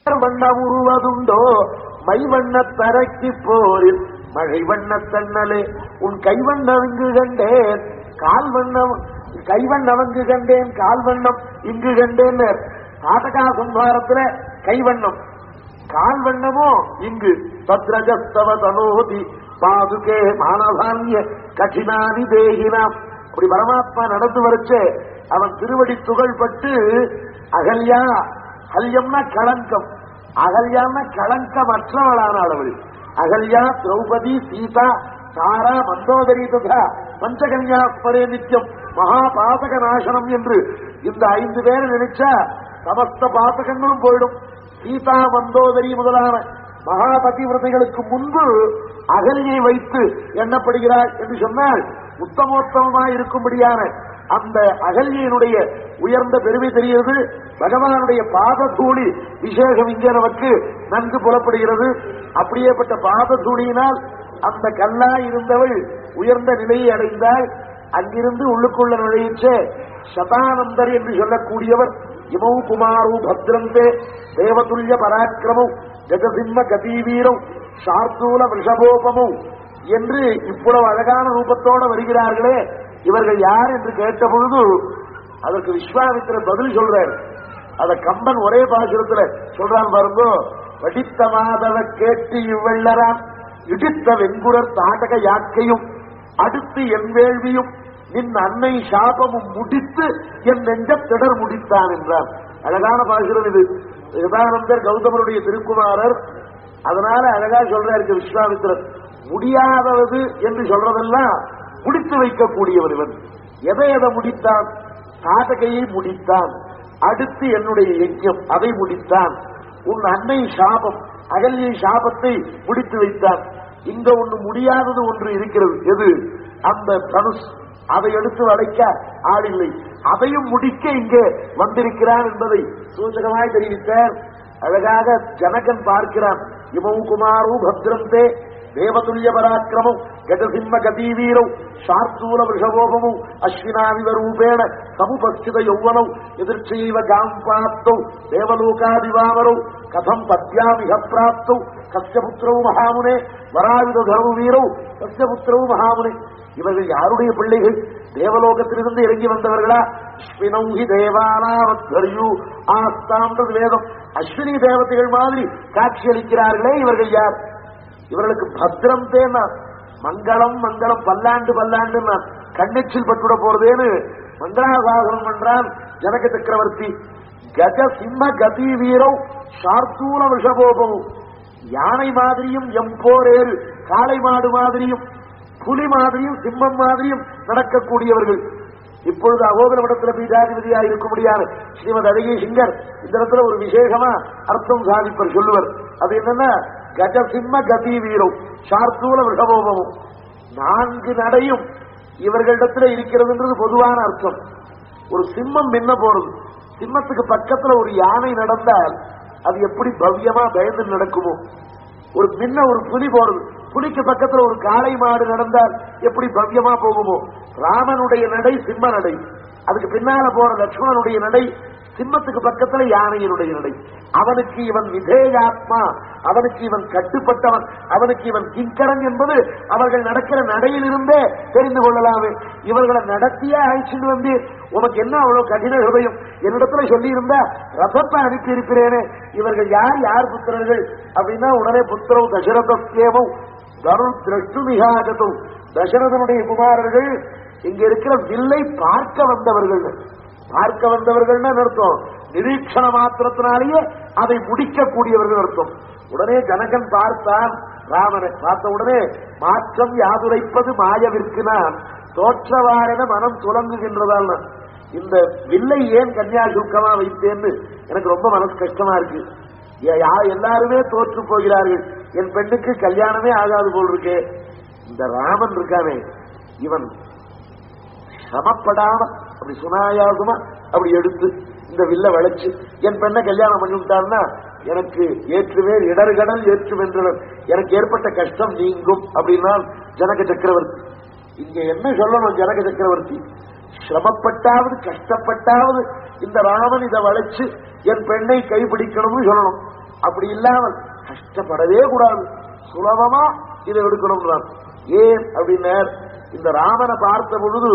வண்ணம் உருவதுண்டோ மை வண்ண தரைக்கு போரில் மழை வண்ண தன்னலே உன் கைவண்ணம் இங்கு கண்டேன் கால் வண்ணம் கைவண்ணம் இங்கு கண்டேன் கால் வண்ணம் இங்கு கண்டேன் நாடகா சம்ஹாரத்துல கைவண்ணம் கால் வண்ணமோ இங்கு பத்ரஜஸ்தவ தனோதி பாதுகே மானதானிய கఠినాని தேகினாம் அப்படி பரமாத்மா நடந்து வரச்சே அவன் திருவடி துகள்பட்டு அகல்யா ஹல்யம்னா களங்கம் அகல்யான்னா களங்கமற்றவளான அளவு அகல்யா திரௌபதி சீதா தாரா மந்தோதரி ததா பஞ்சகன்யா ஸ்மரே நித்தியம் மகா பாதக நாசனம் என்று இந்த ஐந்து பேரை நினைச்சா சமஸ்த பாதகங்களும் போயிடும் சீதா மந்தோதரி முதலான மகாபதிவிரதைகளுக்கு முன்பு அகலியை வைத்து எண்ணப்படுகிறார் என்று சொன்னால் உத்தமோத்தமமாய் இருக்கும்படியான அந்த அகல்யினுடைய உயர்ந்த பெருமை தெரிகிறது பகவானுடைய பாத தூளி விசேஷம் இங்கே நமக்கு நன்கு புலப்படுகிறது அப்படியேப்பட்ட பாத தூளியினால் அந்த கல்லா இருந்தவள் உயர்ந்த நிலையை அடைந்தால் அங்கிருந்து உள்ளுக்குள்ள நுழையிச்ச சதானந்தர் என்று சொல்லக்கூடியவர் இமௌ குமாரு பத்ரந்தே தேவதுல்ய பராக்கிரமம் ஜெகசிம்ம கதீவீரம் சார்தூல விஷபோபமும் என்று இவ்வளவு அழகான ரூபத்தோட வருகிறார்களே இவர்கள் யார் என்று கேட்ட பொழுது அதற்கு விஸ்வாமித்திரர் பதில் சொல்றார் அத கம்பன் ஒரே பாசுரத்துல சொல்றான் பாருங்க வடித்த மாதவ கேட்டு இவ்வள்ளரான் இடித்த வெண்குரர் தாடக யாக்கையும் அடுத்து என் வேள்வியும் நின் அன்னை சாபமும் முடித்து என் நெஞ்ச திடர் முடித்தான் என்றார் அழகான பாசுரம் இது யதானந்தர் கௌதமருடைய திருக்குமாரர் அதனால அழகா சொல்றாரு விஸ்வாமித்திரர் முடியாதவது என்று சொல்றதெல்லாம் முடித்து வைக்கக்கூடியவர் இவன் எதை எதை முடித்தான் சாதகையை முடித்தான் அடுத்து என்னுடைய யஜ்யம் அதை முடித்தான் உன் அன்னை சாபம் அகல்யை சாபத்தை முடித்து வைத்தான் இங்க ஒன்று முடியாதது ஒன்று இருக்கிறது எது அந்த தனுஷ் அதை எடுத்து வளைக்க ஆளில்லை அதையும் முடிக்க இங்கே வந்திருக்கிறான் என்பதை சூச்சகமாய் தெரிவித்தார் அழகாக ஜனகன் பார்க்கிறான் இமௌ குமாரோ பத்ரந்தே தேவதுல்ய பராக்கிரமம் கஜசிம்ம கதீவீரௌ சார்தூல விஷவோபமௌ அஸ்வினாவிவ ரூபேண சமுபஸ்தித யௌவனௌ எதிர்ச்சைவ காம் பிராப்தௌ தேவலோகாதிவாமரௌ கதம் பத்யாமிக பிராப்தௌ கஸ்ய புத்திரௌ மகாமுனே வராவித தர்ம வீரௌ கஸ்ய புத்திரௌ மகாமுனே இவர்கள் யாருடைய பிள்ளைகள் தேவலோகத்திலிருந்து இறங்கி வந்தவர்களா அஸ்வினௌஹி தேவானாவத்வரியு ஆஸ்தாம்ன்றது வேதம் அஸ்வினி தேவதைகள் மாதிரி காட்சியளிக்கிறார்களே இவர்கள் யார் இவர்களுக்கு பத்திரம் தேனா மங்களம் மங்களம் பல்லாண்டு பல்லாண்டு நான் கண்ணெச்சில் பட்டுட போறதேன்னு மங்களாசாசனம் பண்றான் ஜனக சக்கரவர்த்தி கஜ சிம்ம கதி வீரம் சார்த்தூல விஷபோபமும் யானை மாதிரியும் எம்போரேறு காளை மாடு மாதிரியும் புலி மாதிரியும் சிம்மம் மாதிரியும் நடக்கக்கூடியவர்கள் இப்பொழுது அகோதரமடத்துல பீஜாதிபதியாக இருக்க முடியாது ஸ்ரீமத் அழகி சிங்கர் இந்த இடத்துல ஒரு விசேஷமா அர்த்தம் சாதிப்பர் சொல்லுவர் அது என்னன்னா கஜ சிம்ம கதி வீரம் சார்த்தூல விஷபோபமும் நான்கு நடையும் இவர்களிடத்துல இருக்கிறதுன்றது பொதுவான அர்த்தம் ஒரு சிம்மம் மின்ன போறது சிம்மத்துக்கு பக்கத்துல ஒரு யானை நடந்தால் அது எப்படி பவ்யமா பயந்து நடக்குமோ ஒரு மின்ன ஒரு புலி போறது புலிக்கு பக்கத்துல ஒரு காளை மாடு நடந்தால் எப்படி பவ்யமா போகுமோ ராமனுடைய நடை சிம்ம நடை அதுக்கு பின்னால போற லட்சுமணனுடைய நடை சிம்மத்துக்கு பக்கத்துல யானையினுடைய நடை அவனுக்கு இவன் விதேயாத்மா அவனுக்கு இவன் கட்டுப்பட்டவன் அவனுக்கு இவன் கிங்கரன் என்பது அவர்கள் நடக்கிற நடையிலிருந்தே தெரிந்து கொள்ளலாமே இவர்களை நடத்தியே அழைச்சிட்டு வந்து உனக்கு என்ன அவ்வளவு கடின ஹிருதயம் என்னிடத்துல சொல்லி இருந்தா ரசத்தை அனுப்பி இருக்கிறேனே இவர்கள் யார் யார் புத்திரர்கள் அப்படின்னா உடனே புத்திரவு தசரதேவம் தருண் திரஷ்டு மிகாகத்தும் தசரதனுடைய குமாரர்கள் இங்க இருக்கிற வில்லை பார்க்க வந்தவர்கள் பார்க்க வந்தவர்கள்னு அர்த்தம் நிரீட்சண மாத்திரத்தினாலேயே அதை முடிக்கக்கூடியவர்கள் அர்த்தம் உடனே ஜனகன் பார்த்தான் ராமனை பார்த்த உடனே மாற்றம் யாதுரைப்பது மாயவிற்குனான் தோற்றவாரென மனம் துலங்குகின்றதால் நான் இந்த வில்லை ஏன் கன்னியாசுக்கமா வைத்தேன்னு எனக்கு ரொம்ப மனசு கஷ்டமா இருக்கு யா- யா- எல்லாருமே தோற்று போகிறார்கள் என் பெண்ணுக்கு கல்யாணமே ஆகாது போல் இருக்கே இந்த ராமன் இருக்கானே இவன் சிரமப்படாம அப்படி சுனாயாசமா அப்படி எடுத்து இந்த வில்ல வளைச்சு என் பெண்ணை கல்யாணம் பண்ணி விட்டான்னா எனக்கு ஏற்றுவேர் இடர்கடல் ஏற்று வென்றவர் எனக்கு ஏற்பட்ட கஷ்டம் நீங்கும் அப்படின்னா ஜனக சக்கரவர்த்தி இங்க என்ன சொல்லணும் ஜனக சக்கரவர்த்தி சிரமப்பட்டாவது கஷ்டப்பட்டாவது இந்த ராமன் இதை வளைச்சு என் பெண்ணை கைப்பிடிக்கணும்னு சொல்லணும் அப்படி இல்லாமல் கஷ்டப்படவே கூடாது சுலபமா இதை எடுக்கணும்ன்றான் ஏன் அப்படின்னார் இந்த ராமனை பார்த்த பொழுது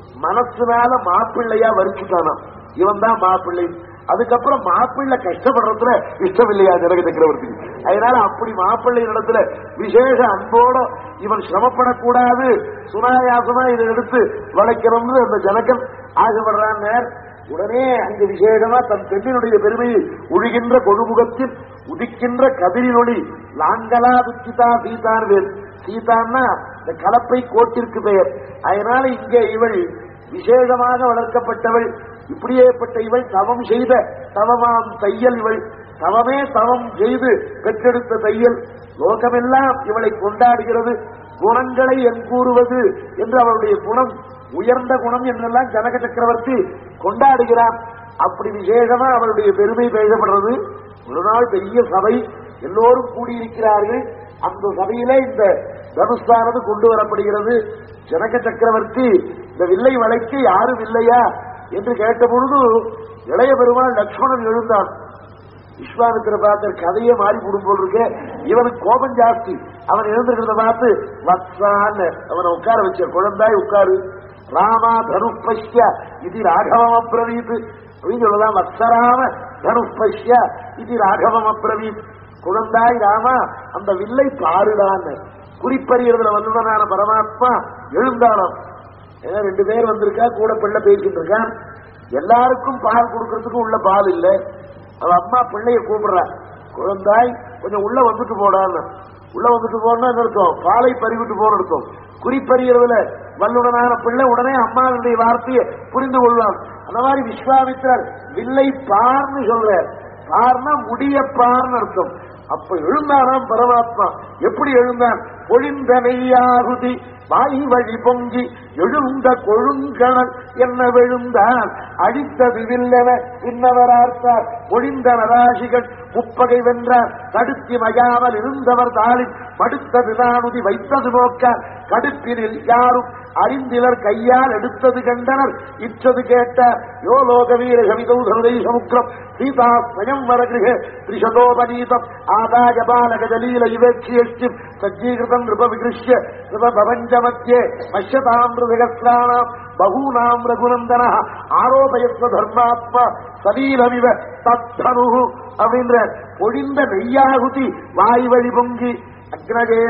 மனசுனால மாப்பிள்ளையா வரிச்சுட்டானாம் இவன் தான் மாப்பிள்ளை அதுக்கப்புறம் மாப்பிள்ளை கஷ்டப்படுறதுல இஷ்டம் இல்லையா ஜனக சக்கரவர்த்தி அதனால அப்படி மாப்பிள்ளை இடத்துல விசேஷ அன்போட இவன் சிரமப்படக்கூடாது சுனாயாசமா இதை எடுத்து வளைக்கணும்னு அந்த ஜனகன் ஆசைப்படுறான் உடனே அங்கு விசேஷமா தன் பெண்ணினுடைய பெருமையை உழுகின்ற கொழுமுகத்தில் உதிக்கின்ற கதிரினொளி லாங்கலா துச்சிதா சீதான் வேறு சீதான்னா இந்த கலப்பை கோட்டிற்கு பெயர் அதனால இங்கே இவள் விசேஷமாக வளர்க்கப்பட்டவள் இப்படியேப்பட்ட இவள் தவம் செய்த தவமாம் தையல் இவள் தவமே தவம் செய்து பெற்றெடுத்த தையல் லோகமெல்லாம் இவளை கொண்டாடுகிறது குணங்களை என் கூறுவது என்று அவளுடைய குணம் உயர்ந்த குணம் என்றெல்லாம் ஜனக சக்கரவர்த்தி கொண்டாடுகிறான் அப்படி விசேஷமா அவளுடைய பெருமை பேசப்படுறது ஒரு நாள் பெரிய சபை எல்லோரும் கூடியிருக்கிறார்கள் அந்த சபையில இந்த தனுஷானது கொண்டு வரப்படுகிறது ஜனக சக்கரவர்த்தி இந்த வில்லை வளைக்கு யாரும் இல்லையா என்று கேட்ட பொழுது இளைய பெருமாள் லக்ஷ்மணன் எழுந்தான் விஸ்வாமித்திர பார்த்த கதையே மாறி போடும் போல் இருக்கு இவனுக்கு கோபம் ஜாஸ்தி அவன் எழுந்திருக்கிறத பார்த்து வத்சான்னு அவனை உட்கார வச்ச குழந்தாய் உட்காரு ராமா தனுப்பஷ்ய இது ராகவம் அப்ரவீத் அப்படின்னு சொல்லலாம் வத்சராம தனுப்பஷ்ய இது ராகவம் அப்ரவீத் குழந்தாய் ராமா அந்த வில்லை பாருடான்னு குறிப்பறியறதுல வல்லுடனான பரமாத்மா எழுந்தானாம் ஏன்னா ரெண்டு பேர் வந்திருக்கா கூட பிள்ளை பேசிட்டு இருக்கான் எல்லாருக்கும் பால் கொடுக்கறதுக்கு உள்ள பால் இல்லை அவ அம்மா பிள்ளைய கூப்பிடுறா குழந்தாய் கொஞ்சம் உள்ள வந்துட்டு போடான்னு உள்ள வந்துட்டு போனா அர்த்தம் பாலை பறிவிட்டு போன அர்த்தம் குறிப்பறியறதுல வல்லுடனான பிள்ளை உடனே அம்மாவுடைய வார்த்தையை புரிந்து கொள்வான் அந்த மாதிரி விஸ்வாமித்திரர் வில்லை பார்னு சொல்ற பார்னா முடிய பார்னு அர்த்தம் அப்ப எழுந்தானாம் பரமாத்மா எப்படி எழுந்தான் பொழிந்த நெய்யாகுதி வாய் வழி பொங்கி எழுந்த கொழுங்கணல் என்ன விழுந்தான் அடித்தது வில்லென பின்னவரார்த்தார் பொழிந்த நராசிகள் முப்பகை வென்றார் தடுத்தி மயாமல் இருந்தவர் தாளில் படுத்தது நானுதி வைத்தது நோக்கார் கடுப்பினில் யாரும் அறிந்திலர் கையால் எடுத்தது கண்டனர் இற்றது கேட்டார் யோ லோகவீர கவிதௌ சருதை சமுத்திரம் சீதா ஸ்வயம் வரகிருக திரிசதோபநீதம் ஆதாய பாலகஜலீல இவேட்சியஷ்டிம் சஜ்ஜீகிருதம் நிருப விகிருஷ்ய நிருப பவஞ்சமத்தியே பஷ்யதாமிருதகஸ்லானாம் பகூனாம் ரகுநந்தன ஆரோபயத்வ தர்மாத்மா சலீலமிவ தத்தனு அப்படின்ற பொழிந்த நெய்யாகுதி வாய் வழி பொங்கி அக்னஜே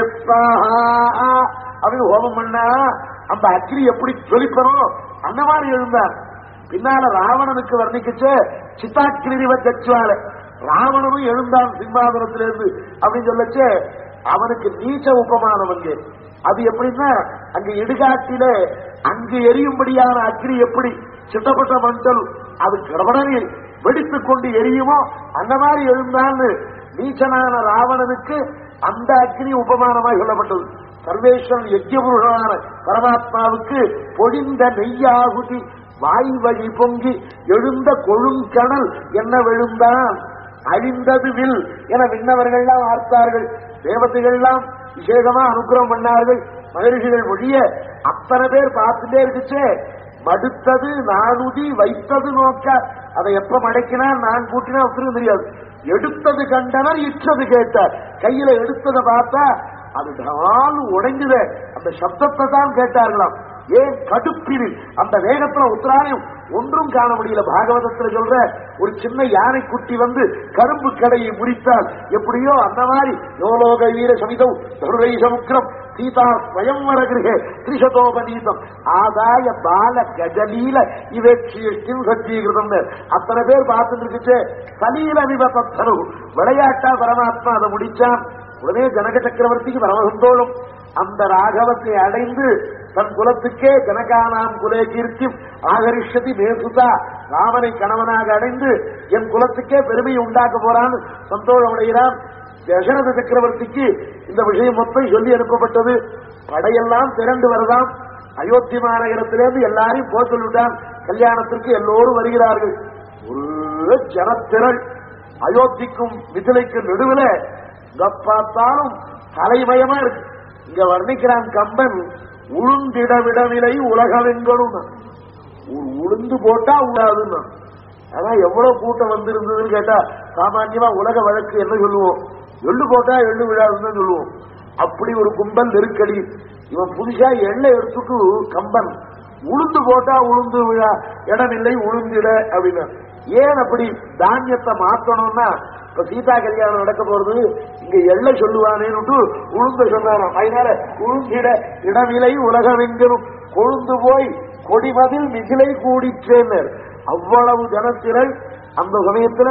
ஸ்வாஹா அப்படி ஹோமம் பண்ணா அந்த அக்னி எப்படி ஜொலிப்பனோ அந்த மாதிரி எழுந்தார் பின்னால ராவணனுக்கு வர்ணிக்கச்சு சித்தாக்கிரிவ கச்சுவால ராவணனும் எழுந்தான் சிம்மாதனத்திலிருந்து அப்படின்னு சொல்லச்சு அவனுக்கு நீச்ச உபமானம் அங்கே அது எப்படின்னா அங்க இடுகாட்டில அங்கு எரியும்படியான அக்னி எப்படி சிட்டப்பட்ட மண்டல் அது கடவுடனே வெடித்துக் கொண்டு எரியுமோ அந்த மாதிரி எழுந்தான்னு நீச்சனான ராவணனுக்கு அந்த அக்னி உபமானமாக சொல்லப்பட்டது சர்வேஸ்வரன் யஜ்யபுருஷனான பரமாத்மாவுக்கு பொழிந்த நெய்யாகுதி வாய் வழி பொங்கி எழுந்த கொழுங்கணல் என்ன விழுந்தான் அழிந்தது வில் என விண்ணவர்கள்லாம் ஆர்த்தார்கள் தேவதைகள்லாம் விசேஷமா அனுகிரகம் பண்ணார்கள் மகரிஷிகள் ஒழிய அத்தனை பேர் பார்த்துட்டே இருக்குச்சே மடுத்தது நானுதி வைத்தது நோக்க அதை எப்ப மடக்கினா நான் கூட்டினா ஒருத்தரும் தெரியாது எடுத்தது கண்டனர் இற்றது கேட்டார் கையில எடுத்ததை பார்த்தா அது டால் உடைஞ்சத அந்த சப்தத்தை தான் கேட்டார்களாம் ஏன் கடுப்பினில் அந்த வேகத்துல உத்தராயம் ஒன்றும் காண முடியல பாகவதத்துல சொல்ற ஒரு சின்ன யானை குட்டி வந்து கரும்பு கடையை முறித்தால் எப்படியோ அந்த மாதிரி யோலோக வீர சமிதம் தருரை சமுத்திரம் சீதா ஸ்வயம்வர கிரகே திரிசதோபநீதம் ஆதாய பால கஜலீல இவேட்சியும் சத்தியகிருதம் அத்தனை பேர் பார்த்துட்டு இருக்குச்சு சலீல விபத்தரு விளையாட்டா பரமாத்மா அதை முடிச்சான் உடனே ஜனக சக்கரவர்த்திக்கு பரமசந்தோஷம் அந்த ராகவத்தை அடைந்து தன் குலத்துக்கே ஜனகானாம் குலே கீர்த்தி ஆகரிஷதி மேசுதா ராமனை கணவனாக அடைந்து என் குலத்துக்கே பெருமையை உண்டாக்க போறான்னு சந்தோஷம் அடைகிறான் தசரத சக்கரவர்த்திக்கு இந்த விஷயம் மொத்தம் சொல்லி அனுப்பப்பட்டது படையெல்லாம் திரண்டு வருதாம் அயோத்தி மாநகரத்திலிருந்து எல்லாரையும் போக சொல்லிவிட்டான் கல்யாணத்திற்கு எல்லோரும் வருகிறார்கள் ஒரு ஜனத்திரள் அயோத்திக்கும் மிதிலைக்கும் நடுவில் இங்க பார்த்தாலும் தலைமயமா இருக்கு இங்க வர்ணிக்கிறான் கம்பன் உளுந்திட விடவிலை உலகவெங்கடும் ஒரு உளுந்து போட்டா உடாதுன்னா ஆனா எவ்வளவு கூட்டம் வந்திருந்ததுன்னு கேட்டா சாமான்யமா உலக வழக்கு என்ன சொல்லுவோம் எள்ளு போட்டா எள்ளு விழாதுன்னு தான் சொல்லுவோம் அப்படி ஒரு கும்பல் நெருக்கடி இவன் புதுசா எண்ணெய் எடுத்துட்டு கம்பன் உளுந்து போட்டா உளுந்து விழா இடமில்லை உளுந்திட அப்படின்னா ஏன் அப்படி தானியத்தை மாத்தணும்னா இப்ப சீதா கல்யாணம் நடக்க போறது இங்க எள்ளை சொல்லுவானேன்னு உளுந்த சொன்னாராம் அதனால உளுந்திட இடமில்லை உலகமெங்கிலும் கொழுந்து போய் கொடிமதில் மிகிலை கூடிற்றேனர் அவ்வளவு ஜனத்திரள் அந்த சமயத்துல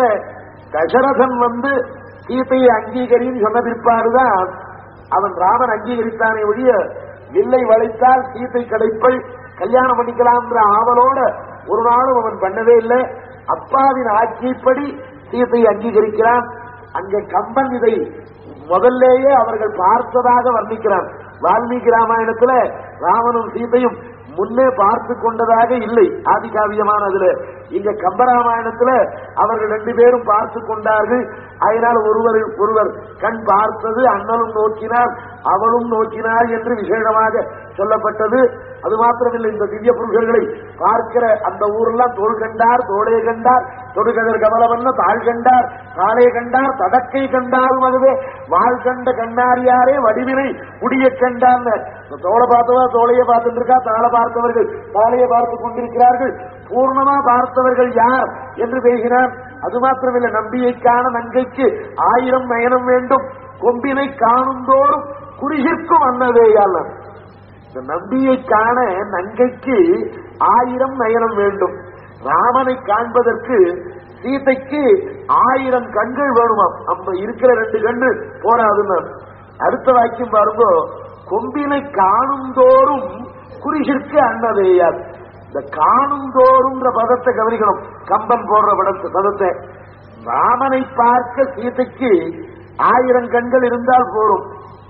தசரதன் வந்து சீதையை அங்கீகரின்னு சொன்ன பிற்பாடுதான் அவன் ராமன் அங்கீகரித்தானே ஒழிய வில்லை வளைத்தால் சீத்தை கிடைப்பள் கல்யாணம் பண்ணிக்கலாம்ன்ற ஆவலோட ஒரு நாளும் அவன் பண்ணவே இல்லை அப்பாவின் ஆட்சிப்படி சீத்தையை அங்கீகரிக்கிறான் அங்கே கம்பன் இதை முதல்லேயே அவர்கள் பார்த்ததாக வர்ணிக்கிறான் வால்மீகி ராமாயணத்துல ராமனும் சீதையும் முன்னே பார்த்து கொண்டதாக இல்லை ஆதி காவியமான அதுல இங்க கம்பராமாயணத்துல அவர்கள் ரெண்டு பேரும் பார்த்து கொண்டார்கள் அதனால் ஒருவர் ஒருவர் கண் பார்த்தது அண்ணனும் நோக்கினார் அவளும் நோக்கினார் என்று விசேஷமாக சொல்லப்பட்டது அது மாத்திரமில்லை இந்த திவ்ய புருஷர்களை பார்க்கிற அந்த ஊரெல்லாம் தோல் கண்டார் தோளே கண்டார் தொடுகதர் கமலவண்ண தாழ் கண்டார் தாளே கண்டார் தடக்கை கண்டாரும் அதுவே வாழ் கண்ட கண்ணாரியாரே வடிவினை முடிய கண்டார் தோளை பார்த்தவா தோளையை பார்த்துட்டு இருக்கா தாளை பார்த்தவர்கள் தாளையை பார்த்து கொண்டிருக்கிறார்கள் பூர்ணமா பார்த்தவர்கள் யார் என்று பேசினார் அது மாத்திரமில்லை நம்பியை காண நங்கைக்கு ஆயிரம் நயனம் வேண்டும் கொம்பினை காணுந்தோறும் குறிசிற்கும் அன்னதேயால் இந்த நம்பியை காண நங்கைக்கு ஆயிரம் நயனம் வேண்டும் ராமனை காண்பதற்கு சீதைக்கு ஆயிரம் கண்கள் வேணுமாம் நம்ம இருக்கிற ரெண்டு கண்ணு போராதுன்னு அடுத்த வாக்கியம் பாருங்க கொம்பினை காணும் தோறும் குறிசிற்கு அன்னதேயார் இந்த காணும் தோறும்ன்ற பதத்தை கவனிக்கணும் கம்பன் போடுற படத்தை பதத்தை ராமனை பார்க்க சீதைக்கு ஆயிரம் கண்கள் இருந்தால் போரும்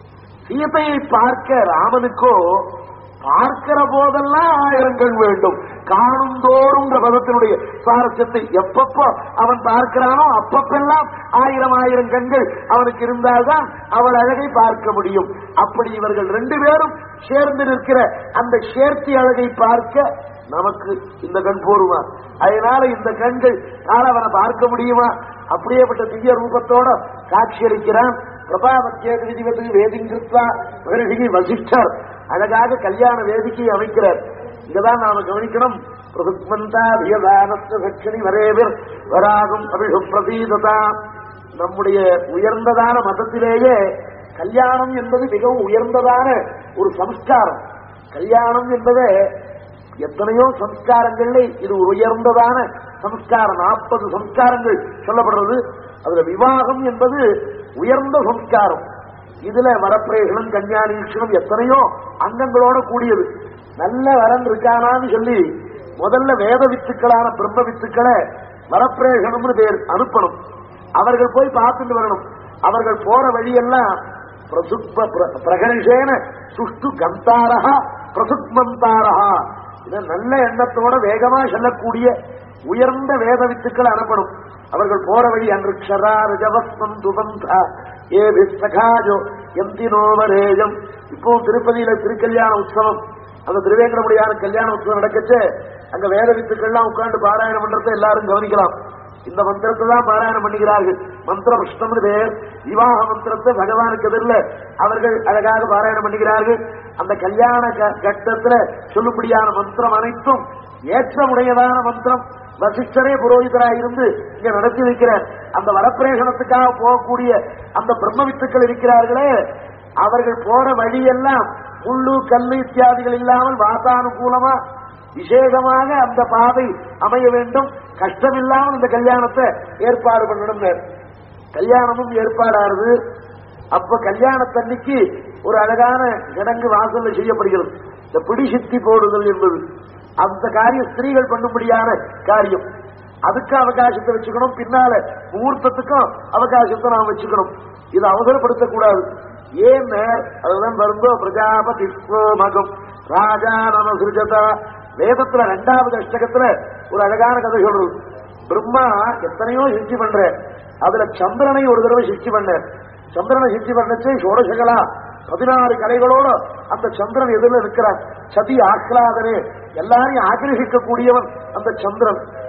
சீதையை பார்க்க ராமனுக்கோ பார்க்கிற போதெல்லாம் ஆயிரம் கண் வேண்டும் காணும் தோறும் பதத்தினுடைய சுவாரஸ்யத்தை எப்பப்போ அவன் பார்க்கிறானோ அப்பப்பெல்லாம் ஆயிரம் ஆயிரம் கண்கள் அவனுக்கு இருந்தால்தான் அவள் அழகை பார்க்க முடியும் அப்படி இவர்கள் ரெண்டு பேரும் சேர்ந்து நிற்கிற அந்த சேர்த்தி அழகை பார்க்க நமக்கு இந்த கண் போருமா அதனால இந்த கண்கள் காலவனை பார்க்க முடியுமா அப்படியேப்பட்ட திவ்ய ரூபத்தோட காட்சியளிக்கிறான் பிரபாவத்தியேக விதிவது வேதிங்கிருத்தா மகரிஷி வசிஷ்டர் அழகாக கல்யாண வேதிக்கையை அமைக்கிறார் இங்கதான் நாம கவனிக்கணும் பிரசுக்மந்தா வியதானத்த சக்ஷணி வரேவிர் வராகும் அபிஷு பிரதீததா நம்முடைய உயர்ந்ததான மதத்திலேயே கல்யாணம் என்பது மிகவும் உயர்ந்ததான ஒரு சம்ஸ்காரம் கல்யாணம் என்பது எத்தனையோ சம்ஸ்காரங்கள்ல இது ஒரு உயர்ந்ததான சம்ஸ்காரம் நாற்பது சம்ஸ்காரங்கள் சொல்லப்படுறது அதுல விவாகம் என்பது உயர்ந்த சம்ஸ்காரம் இதுல வரப்பிரேஷனம் கன்யானீஷனம் எத்தனையோ அங்கங்களோட கூடியது நல்ல வரன் இருக்கானான்னு சொல்லி முதல்ல வேத வித்துக்களான பிரம்ம வித்துக்களை வரப்பிரேஷனம்னு பேர் அனுப்பணும் அவர்கள் போய் பார்த்துட்டு வரணும் அவர்கள் போற வழியெல்லாம் பிரசுப்ப பிர- பிரகர்ஷேன சுஷ்டு கந்தாரஹா பிரசுக்மந்தாரஹா இத நல்ல எண்ணத்தோட வேகமா செல்லக்கூடிய உயர்ந்த வேத வித்துக்களை அனுப்பணும் அவர்கள் போற வழி அன்றுக்ஷரா ரஜவஸ்மம் துபந்தா ஏ விஸ்தகாஜோ எந்தினோவரேஜம் இப்போ திருப்பதியில திருக்கல்யாண உற்சவம் அந்த திருவேங்கடமுடியான கல்யாண உற்சவம் நடக்கச்சு அங்க வேத வித்துக்கள்லாம் உட்கார்ந்து பாராயணம் பண்றதை எல்லாரும் கவனிக்கலாம் இந்த மந்திரத்தை தான் பாராயணம் பண்ணுகிறார்கள் மந்திர புஷ்டம்னு பேர் விவாக மந்திரத்தை பகவானுக்கு எதிரில் அவர்கள் அழகாக பாராயணம் பண்ணுகிறார்கள் அந்த கல்யாண க- கட்டத்துல சொல்லும்படியான மந்திரம் அனைத்தும் ஏற்றமுடையதான மந்திரம் வசிஷ்டரே புரோகிதராக இருந்து இங்க நடத்தி வைக்கிறார் அந்த வரப்பிரேஷனத்துக்காக போகக்கூடிய அந்த பிரம்ம வித்துக்கள் இருக்கிறார்களே அவர்கள் போற வழியெல்லாம் முள்ளு கல்லு இத்தியாதிகள் இல்லாமல் வாசானுகூலமா விசேஷமாக அந்த பாதை அமைய வேண்டும் கஷ்டமில்லாமல் இந்த கல்யாணத்தை ஏற்பாடு பண்ணணும் கல்யாணமும் ஏற்பாடாருது அப்ப கல்யாணத்தன்னைக்கு ஒரு அழகான கிடங்கு வாசல்ல செய்யப்படுகிறது இந்த பிடி சித்தி போடுதல் என்பது அந்த காரியம் ஸ்திரீகள் பண்ணும்படியான காரியம் அதுக்கு அவகாசத்தை வச்சுக்கணும் பின்னால முகூர்த்தத்துக்கும் அவகாசத்தை நாம் வச்சுக்கணும் இதை அவசரப்படுத்தக்கூடாது ஏன் அதுதான் வருந்தோ பிரஜாபதி மகம் ராஜா நம சிருஜதா வேதத்துல ரெண்டாவது அஷ்டகத்துல ஒரு அழகான கதை சொல்றது பிரம்மா எத்தனையோ சிருஷ்டி பண்ற அதுல சந்திரனை ஒரு தடவை சிருஷ்டி பண்ண சந்திரனை சிருஷ்டி பண்ணச்சு சோடசகலா பதினாறு கலைகளோட அந்த சந்திரன் எதிரில் இருக்கிறான் சதி ஆஹ்லாதனே எல்லாரையும் ஆக்கிரகிக்க கூடியவன் அந்த சந்திரன்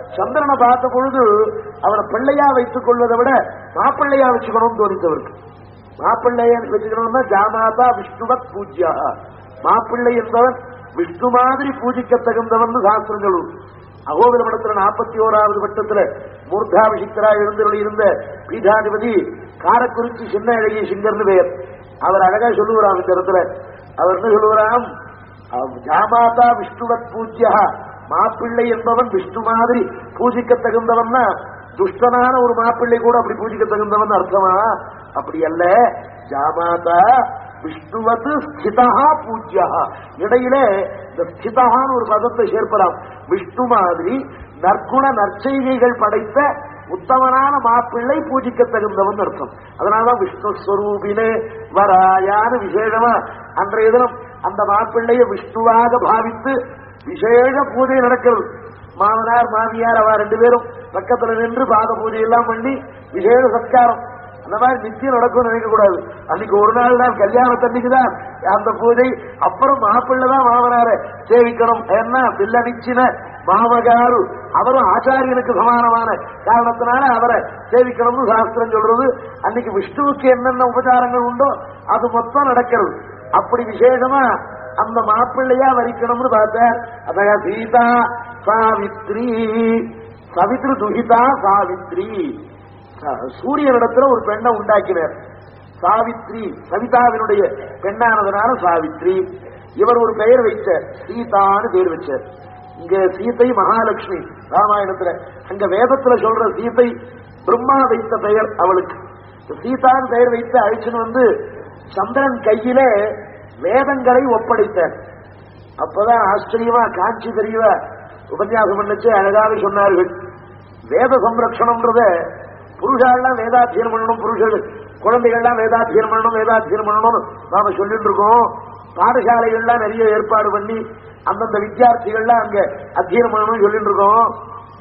சந்திரனை பார்த்த பொழுது அவனை பிள்ளையா வைத்துக் கொள்வதை விட மாப்பிள்ளையா வச்சுக்கணும்னு தோணித்தவருக்கு மாப்பிள்ளைய வச்சுக்கணும்னா ஜாமாதா விஷ்ணுவத் பூஜ்யா மாப்பிள்ளை என்பவன் விஷ்ணு மாதிரி பூஜிக்க தகுந்தவன் சாஸ்திரம் சொல்லும் அகோபில படத்துல நாற்பத்தி ஓராவது வட்டத்துல மூர்தாபிஷிக்தரா எழுந்தருளி இருந்த பீடாதிபதி காரக்குறிச்சி சின்ன அழகிய சிங்கர்னு பெயர் அவர் அழகா சொல்லுவாராம் இந்த இடத்துல அவர் என்ன சொல்லுவாராம் அவ் ஜாமாதா விஷ்ணுவத் பூஜ்யா மாப்பிள்ளை என்பவன் விஷ்ணு மாதிரி பூஜிக்க தகுந்தவன்னா துஷ்டனான ஒரு மாப்பிள்ளை கூட அப்படி பூஜிக்க தகுந்தவன் அர்த்தமா அப்படி அல்ல ஜாமாதா விஷ்ணுவது ஸ்திதா பூஜ்யா இடையில இந்த ஸ்திதான்னு ஒரு பதத்தை சேர்ப்பலாம் விஷ்ணு மாதிரி நற்குண நற்செய்கைகள் படைத்த உத்தமனான மாப்பிள்ளை பூஜிக்க தகுந்தவன் அர்த்தம் அதனாலதான் விஷ்ணு ஸ்வரூபினே வராயான்னு விசேஷமா அன்றைய தினம் அந்த மாப்பிள்ளைய விஷ்ணுவாக பாவித்து விசேஷ பூஜை நடக்கிறது மாமனார் மாமியார் அவ ரெண்டு பேரும் பக்கத்துல நின்று பாத பூஜை எல்லாம் பண்ணி விசேஷ சத்காரம் அந்த மாதிரி நிச்சயம் நடக்கும் நினைக்க கூடாது அன்னைக்கு ஒரு நாள் தான் கல்யாணத்தன்னைக்கு தான் அந்த பூஜை அப்புறம் மாப்பிள்ளை தான் மாமனார சேவிக்கணும் ஏன்னா பில்லடிச்சின மாமகாரு அவரும் ஆச்சாரியனுக்கு சமானமான காரணத்தினால அவரை சேவிக்கணும்னு சாஸ்திரம் சொல்றது அன்னைக்கு விஷ்ணுவுக்கு என்னென்ன உபச்சாரங்கள் உண்டோ அது மொத்தம் நடக்கிறது அப்படி விசேஷமா அந்த மாப்பிள்ளையா வரிக்கணும்னு பார்த்தார் அதாக சீதா சாவித்ரி சவித்ரு துகிதா சாவித்ரி சூரியனிடத்துல ஒரு பெண்ணை உண்டாக்கினார் சாவித்ரி சவிதாவினுடைய பெண்ணானதுனால சாவித்ரி இவர் ஒரு பெயர் வைச்சார் சீதான்னு பேர் வச்சார் இங்க சீதை மகாலட்சுமி ராமாயணத்துல அங்க வேதத்துல சொல்ற சீதை பிரம்மா வைத்த பெயர் அவளுக்கு சீதான்னு பெயர் வைத்து அழிச்சுன்னு வந்து சந்திரன் கையில வேதங்களை ஒப்படைத்தார் அப்பதான் ஆச்சரியமா காட்சி தெரியவா உபன்யாசம் பண்ணச்சு அழகாக சொன்னார்கள் வேத சம்ரட்சணம்ன்றத புருஷாலாம் வேதாத்தியனம் பண்ணணும் புருஷர்கள் குழந்தைகள்லாம் வேதாத்தியனம் பண்ணணும் வேதாத்தியனம் பண்ணணும்னு நாம சொல்லிட்டு இருக்கோம் பாடசாலைகள்லாம் நிறைய ஏற்பாடு பண்ணி அந்தந்த வித்தியார்த்திகள்லாம் அங்க அத்தியனம் பண்ணணும்னு சொல்லிட்டு இருக்கோம்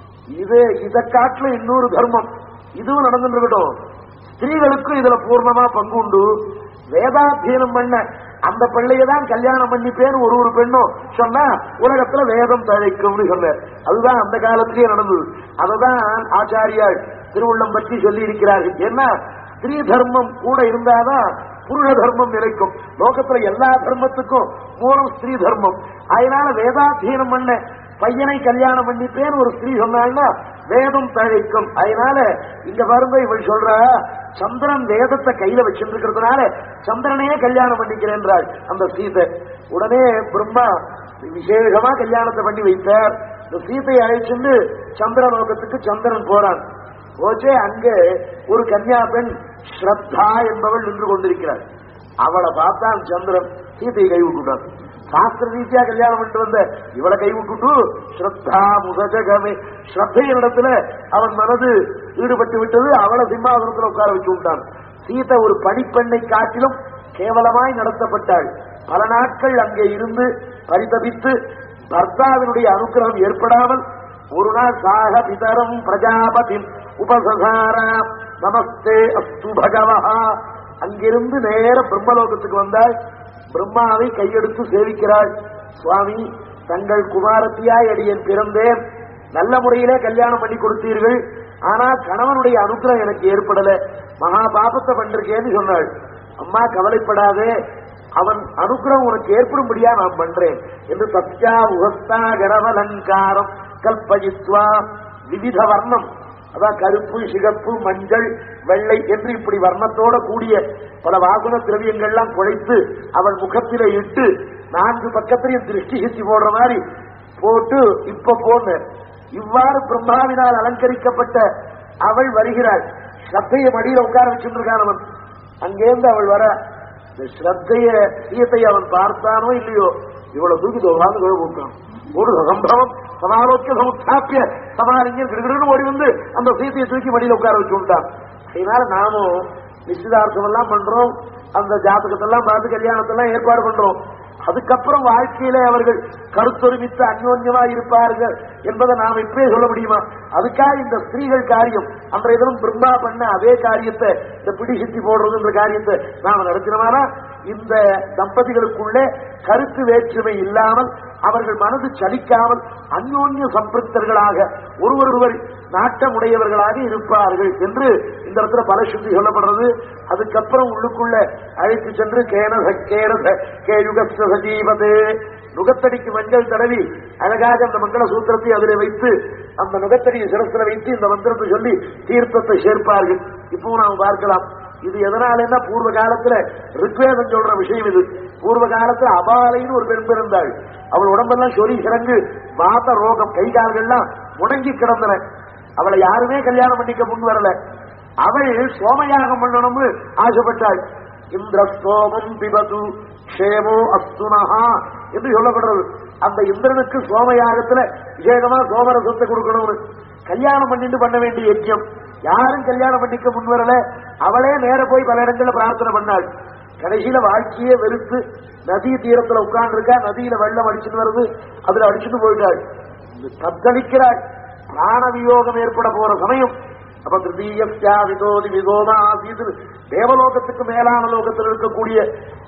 இது இதை காட்டுல இன்னொரு தர்மம் இதுவும் நடந்துட்டு இருக்கட்டும் ஸ்திரீகளுக்கும் இதுல பூர்ணமா பங்கு உண்டு வேதாத்தியனம் பண்ண அந்த பிள்ளைய தான் கல்யாணம் பண்ணிப்பேன்னு ஒரு ஒரு பெண்ணும் சொன்னா உலகத்துல வேதம் தழைக்கும்னு சொன்னார் அதுதான் அந்த காலத்திலேயே நடந்தது அததான் ஆச்சாரியால் திருவுள்ளம் பற்றி சொல்லி இருக்கிறார்கள் ஏன்னா ஸ்திரீ தர்மம் கூட இருந்தாதான் புருஷ தர்மம் நிலைக்கும் லோகத்துல எல்லா தர்மத்துக்கும் மூலம் ஸ்திரீ தர்மம் அதனால வேதாத்தியனம் பண்ண பையனை கல்யாணம் பண்ணிப்பேன்னு ஒரு ஸ்திரீ சொன்னாங்கன்னா வேதம் தழைக்கும் அதனால இங்க பாருங்க இவள் சொல்ற சந்திரன் வேதத்தை கையில வச்சிருக்கிறதுனால சந்திரனையே கல்யாணம் பண்ணிக்கிறேன்றாள் அந்த சீதை உடனே பிரம்மா விசேஷமா கல்யாணத்தை பண்ணி வைத்தார் இந்த சீதையை அழைச்சிட்டு சந்திர லோகத்துக்கு சந்திரன் போறான் போச்சே அங்க ஒரு கன்யா பெண் ஸ்ரத்தா என்பவள் நின்று கொண்டிருக்கிறாள் அவளை பார்த்தான் சந்திரன் சீதையை கை விட்டுட்டான் சாஸ்திர ரீதியா கல்யாணம் பண்ணிட்டு வந்த இவளை கை விட்டுட்டு ஸ்ரத்தா முகஜகமே ஸ்ரத்தையினிடத்துல அவன் மனது ஈடுபட்டு விட்டது அவளை சிம்மாசனத்துல உட்கார வச்சு விட்டான் சீதை ஒரு பணிப்பெண்ணை காட்டிலும் கேவலமாய் நடத்தப்பட்டாள் பல நாட்கள் அங்கே இருந்து பரிதபித்து பர்த்தாவினுடைய அனுகிரகம் ஏற்படாமல் ஒரு நாள் சாக பிதரம் பிரஜாபதி உபசசாரா நமஸ்தே அஸ்து பகவஹா அங்கிருந்து நேர பிரம்மலோகத்துக்கு வந்தாள் பிரம்மாவை கையெடுத்து சேவிக்கிறாள் சுவாமி தங்கள் குமாரத்தியாய் அடியேன் பிறந்தேன் நல்ல முறையிலே கல்யாணம் பண்ணி கொடுத்தீர்கள் ஆனா கணவனுடைய அனுகிரகம் எனக்கு ஏற்படல மகா பாபத்தை பண்றேன்னு சொன்னாள் அம்மா கவலைப்படாதே அவன் அனுகிரகம் உனக்கு ஏற்படும்படியா நான் பண்றேன் என்று சத்யா உகஸ்தா கரவலங்காரம் கல்பயித்வா விவித வர்ணம் அதான் கருப்பு சிகப்பு மஞ்சள் வெள்ளை என்று இப்படி வர்ணத்தோட கூடிய பல வாசன திரவியங்கள்லாம் குழைத்து அவள் முகத்தில இட்டு நான்கு பக்கத்திலையும் திருஷ்டி சித்தி போடுற மாதிரி போட்டு இப்ப போன இவ்வாறு பிரம்மாவினால் அலங்கரிக்கப்பட்ட அவள் வருகிறாள் ஸ்ரத்தைய மடியில உட்கார வச்சுருக்கான் அவன் அங்கேருந்து அவள் வர இந்த ஸ்ரத்தைய சீத்தை அவன் பார்த்தானோ இல்லையோ இவ்வளவு தூக்கி தோவான்னு கழுவிட்டான் ஒரு சம்பவம் சமாலோக்கிய சமுத்தாப்பிய சமாளிங்கர் கிடுகிடுன்னு ஓடி வந்து அந்த சீத்தையை தூக்கி மடியில உட்கார வச்சு விட்டான் அதனால நாமும் நிச்சயதார்த்தம் எல்லாம் பண்றோம் அந்த ஜாதகத்தெல்லாம் பார்த்து கல்யாணத்தெல்லாம் ஏற்பாடு பண்றோம் அதுக்கப்புறம் வாழ்க்கையில அவர்கள் கருத்தொருமித்து அந்யோன்யமா இருப்பார்கள் என்பதை நாம் இப்பவே சொல்ல முடியுமா அதுக்காக இந்த ஸ்திரீகள் காரியம் அன்றைய தினம் பிரம்மா பண்ண அதே காரியத்தை இந்த பிடி சித்தி போடுறதுன்ற காரியத்தை நாம நடத்தினோமானா இந்த தம்பதிகளுக்குள்ளே கருத்து வேற்றுமை இல்லாமல் அவர்கள் மனது சலிக்காமல் அந்யோன்ய சம்பிருத்தர்களாக ஒருவரொருவர் நாட்டமுடையவர்களாக இருப்பார்கள் என்று இந்த இடத்துல பல சுத்தி சொல்லப்படுறது அதுக்கப்புறம் உள்ளுக்குள்ள அழைத்து சென்று கேன கேன கேயுக சஜீவதே நுகத்தடிக்கு மஞ்சள் தடவி அழகாக அந்த மங்கள சூத்திரத்தை அதில் வைத்து அந்த நுகத்தடியை சிரசில வைத்து இந்த மந்திரத்தை சொல்லி தீர்த்தத்தை சேர்ப்பார்கள் இப்போ நாம் பார்க்கலாம் இது எதனாலன்னா பூர்வ காலத்துல ரிக்வேதம் சொல்ற விஷயம் இது பூர்வ காலத்துல அபாலைன்னு ஒரு பெண் இருந்தாள் அவள் உடம்பெல்லாம் சொறி சிறங்கு வாத ரோகம் கை கால்கள்லாம் முடங்கி கிடந்தன அவளை யாருமே கல்யாணம் பண்ணிக்க முன் வரல அவள் சோமயாகம் பண்ணணும்னு ஆசைப்பட்டாள் இந்திர சோமம் பிபது க்ஷேமோ அஸ்துனஹா என்று சொல்லப்படுறது அந்த இந்திரனுக்கு சோமயாகத்துல விசேஷமா சோமரசத்தை கொடுக்கணும்னு கல்யாணம் பண்ணிட்டு பண்ண வேண்டிய யஜ்யம் யாரும் கல்யாணம் பண்ணிக்க முன் வரல அவளே நேர போய் பல இடங்கள்ல பிரார்த்தனை பண்ணாள் கடைசியில வாழ்க்கையே வெறுத்து நதி தீரத்துல உட்கார்ந்து இருக்கா நதியில வெள்ளம் அடிச்சுட்டு வருது அதுல அடிச்சுட்டு போயிட்டாள் தத்தளிக்கிறாள் பிராண வியோகம் ஏற்பட போற சமயம் அப்ப திருத்தீயா விதோதி விகோமா ஆசீது தேவலோகத்துக்கு மேலான லோகத்தில் இருக்கக்கூடிய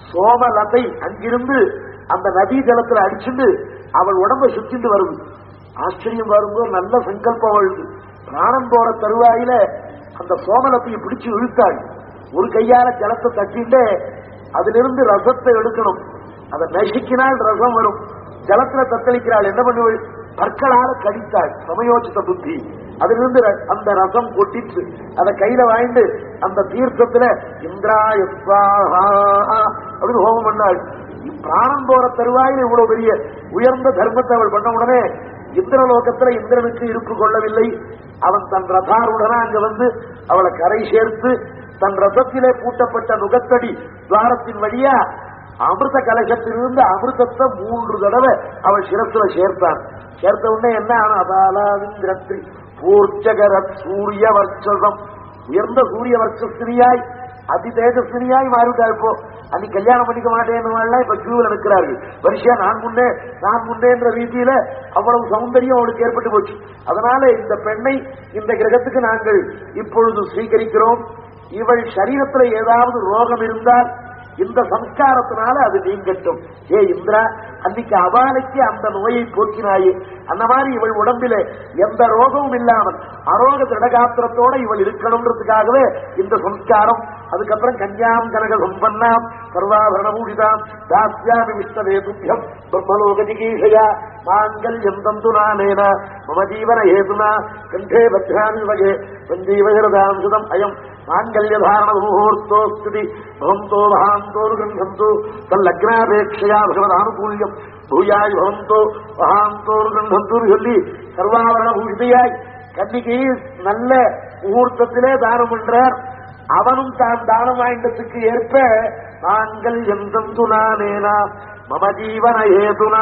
சோமலதை அங்கிருந்து அந்த நதி ஜலத்துல அடிச்சுட்டு அவள் உடம்ப சுத்திட்டு வருது ஆச்சரியம் வரும்போது நல்ல சங்கல்பம் அவளுக்கு பிராணம் போற தருவாயில அந்த சோமலத்தையை பிடிச்சு இழுத்தாள் ஒரு கையால ஜலத்தை தட்டிட்டு அதிலிருந்து ரசத்தை எடுக்கணும் அதை நசுக்கினால் ரசம் வரும் ஜலத்துல தத்தளிக்கிறாள் என்ன பண்ணுவள் பற்களால கடித்தாள் சமயோசித்த புத்தி அதிலிருந்து ர- அந்த ரசம் கொட்டிச்சு அதை கையில வாங்கிட்டு அந்த தீர்த்தத்துல இந்திராய ஸ்வாஹா அப்படின்னு ஹோமம் பண்ணாள் பிராணம் போற தருவாயில் இவ்வளவு பெரிய உயர்ந்த தர்மத்தை அவள் பண்ண உடனே இந்திரலோகத்துல இந்திரனுக்கு இருப்பு கொள்ளவில்லை அவன் தன் ரதாருடனா அங்க வந்து அவளை கரை சேர்த்து தன் ரதத்திலே பூட்டப்பட்ட நுகத்தடி துவாரத்தின் வழியா அமிர்த கலசத்திலிருந்து அமிர்தத்தை மூன்று தடவை அவள் சிரத்துல சேர்த்தான் சேர்த்த உடனே என்ன ஆனா அபாலாவிந்திரத்ரி பூர்ச்சகர சூரிய வர்ச்சசம் உயர்ந்த சூரிய வர்ச்சஸ்திரியாய் அதி தேஜஸ்வினியாய் மாறிவிட்டாள் இப்போ அன்னைக்கு கல்யாணம் பண்ணிக்க மாட்டேன்னு இப்ப கியூவில் நிற்கிறார்கள் வரிசையா நான் முன்னே நான் முன்னேன்ற ரீதியில அவ்வளவு சௌந்தரியம் அவளுக்கு ஏற்பட்டு போச்சு அதனால இந்த பெண்ணை இந்த கிரகத்துக்கு நாங்கள் இப்பொழுது ஸ்வீகரிக்கிறோம் இவள் சரீரத்துல ஏதாவது ரோகம் இருந்தால் இந்த சம்ஸ்காரத்தினால அது நீங்கட்டும் ஏ இந்திரா அன்னைக்கு அபாலைக்கு அந்த நோயை போக்கினாயே அந்த மாதிரி இவள் உடம்பில எந்த ரோகமும் இல்லாமல் அரோக திடகாத்திரத்தோட இவள் இருக்கணும்ன்றதுக்காகவே இந்த சம்ஸ்காரம் அதுக்கப்புறம் கன்யாம் கனக சம்பன்னாம் சர்வாபரண பூஷிதாம் தாஸ்யாமி விஷ்ணவேதுபியம் பிரம்மலோக ஜிகீஷயா மாங்கல்யம் தந்து நானேன மம ஜீவன ஹேதுனா கண்டே பத்ராமி வகே சஞ்சீவகிரதாம் சுதம் அயம் மாங்கல்யதாரண முகூர்த்தோஸ்துதி பவந்தோ மகாந்தோரு கிரந்தந்து தல்லக்னாபேட்சையா பகவதானுகூல்யம் பூயாய் பவந்தோ மகாந்தோரு கிரந்தந்து சொல்லி சர்வாபரண பூஷிதையாய் கன்னிக்கு நல்ல முகூர்த்தத்திலே தானம் பண்றார் அவனும் தான் தானம் வாய்ந்ததுக்கு ஏற்ப நாங்கள் எந்தம் துணானேனா மம ஜீவன ஏதுனா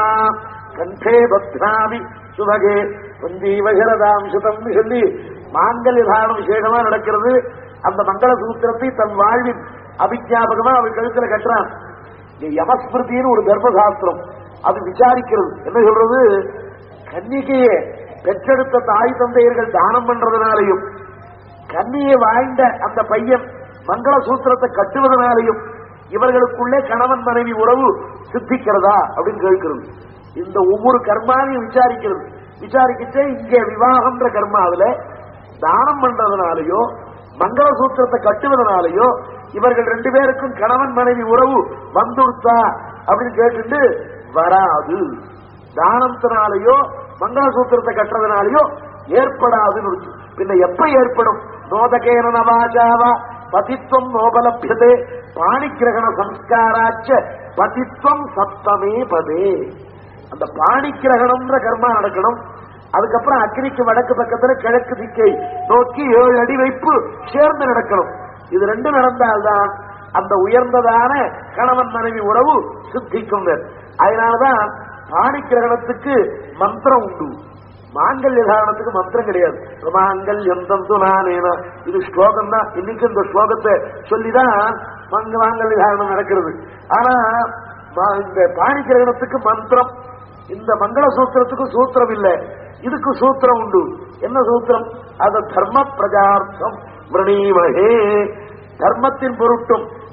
கண்டே பத்ராமி சுபகே சஞ்சீவகரதாம் சுதம் சொல்லி மாங்கல்ய தானம் விசேஷமா நடக்கிறது அந்த மங்கள சூத்திரத்தை தன் வாழ்வின் அபிஜாபகமா அவள் கழுத்துல கட்டுறான் இங்க யமஸ்மிருதின்னு ஒரு தர்மசாஸ்திரம் அது விசாரிக்கிறது என்ன சொல்றது கன்னிகையே பெற்றெடுத்த தாய் தந்தையர்கள் தானம் பண்றதுனாலையும் கன்னியை வாழ்ந்த அந்த பையன் மங்கள சூத்திரத்தை கட்டுவதனாலையும் இவர்களுக்குள்ளே கணவன் மனைவி உறவு சித்திக்கிறதா அப்படின்னு கேட்கிறது இந்த ஒவ்வொரு கர்மாவையும் விசாரிக்கிறது விசாரிக்கிட்டே இங்கே விவாகம்ன்ற கர்மாவில தானம் பண்றதுனாலயோ மங்கள சூத்திரத்தை கட்டுவதனாலயோ இவர்கள் ரெண்டு பேருக்கும் கணவன் மனைவி உறவு வந்துடுத்தா அப்படின்னு கேட்டுட்டு வராது தானத்தினாலேயோ மங்களசூத்திரத்தை கட்டுறதுனாலயோ ஏற்படாதுன்னு இருக்கு. பின்ன எப்ப ஏற்படும் நோதகேன நவாஜாவா பதித்வம் நோபலபியதே பாணிக்கிரகண சம்ஸ்காராச்ச பதித்வம் சப்தமே பதே அந்த பாணிக்கிரகணம்ன்ற கர்மா நடக்கணும் அதுக்கப்புறம் அக்னிக்கு வடக்கு பக்கத்துல கிழக்கு திக்கை நோக்கி ஏழு அடி வைப்பு சேர்ந்து நடக்கணும் இது ரெண்டு நடந்தால்தான் அந்த உயர்ந்ததான கணவன் மனைவி உறவு சித்திக்கும் அதனாலதான் பாணிக்கிரகணத்துக்கு மந்திரம் உண்டு மாங்கல்ய தாரணத்துக்கு மந்திரம் கிடையாது மாங்கல்யம் தந்து நானேனா இது ஸ்லோகம் தான் இன்னைக்கு இந்த ஸ்லோகத்தை சொல்லிதான் மங்க மாங்கல்ய தாரணம் நடக்கிறது ஆனா மா- இந்த பாணிக்கிரகணத்துக்கு மந்திரம் இந்த மங்கள சூத்திரத்துக்கு சூத்திரம் இல்ல இதுக்கு சூத்திரம் உண்டு என்ன சூத்திரம் அது தர்ம பிரஜார்த்தம் விரணீமகே தர்மத்தின் பொருட்டும்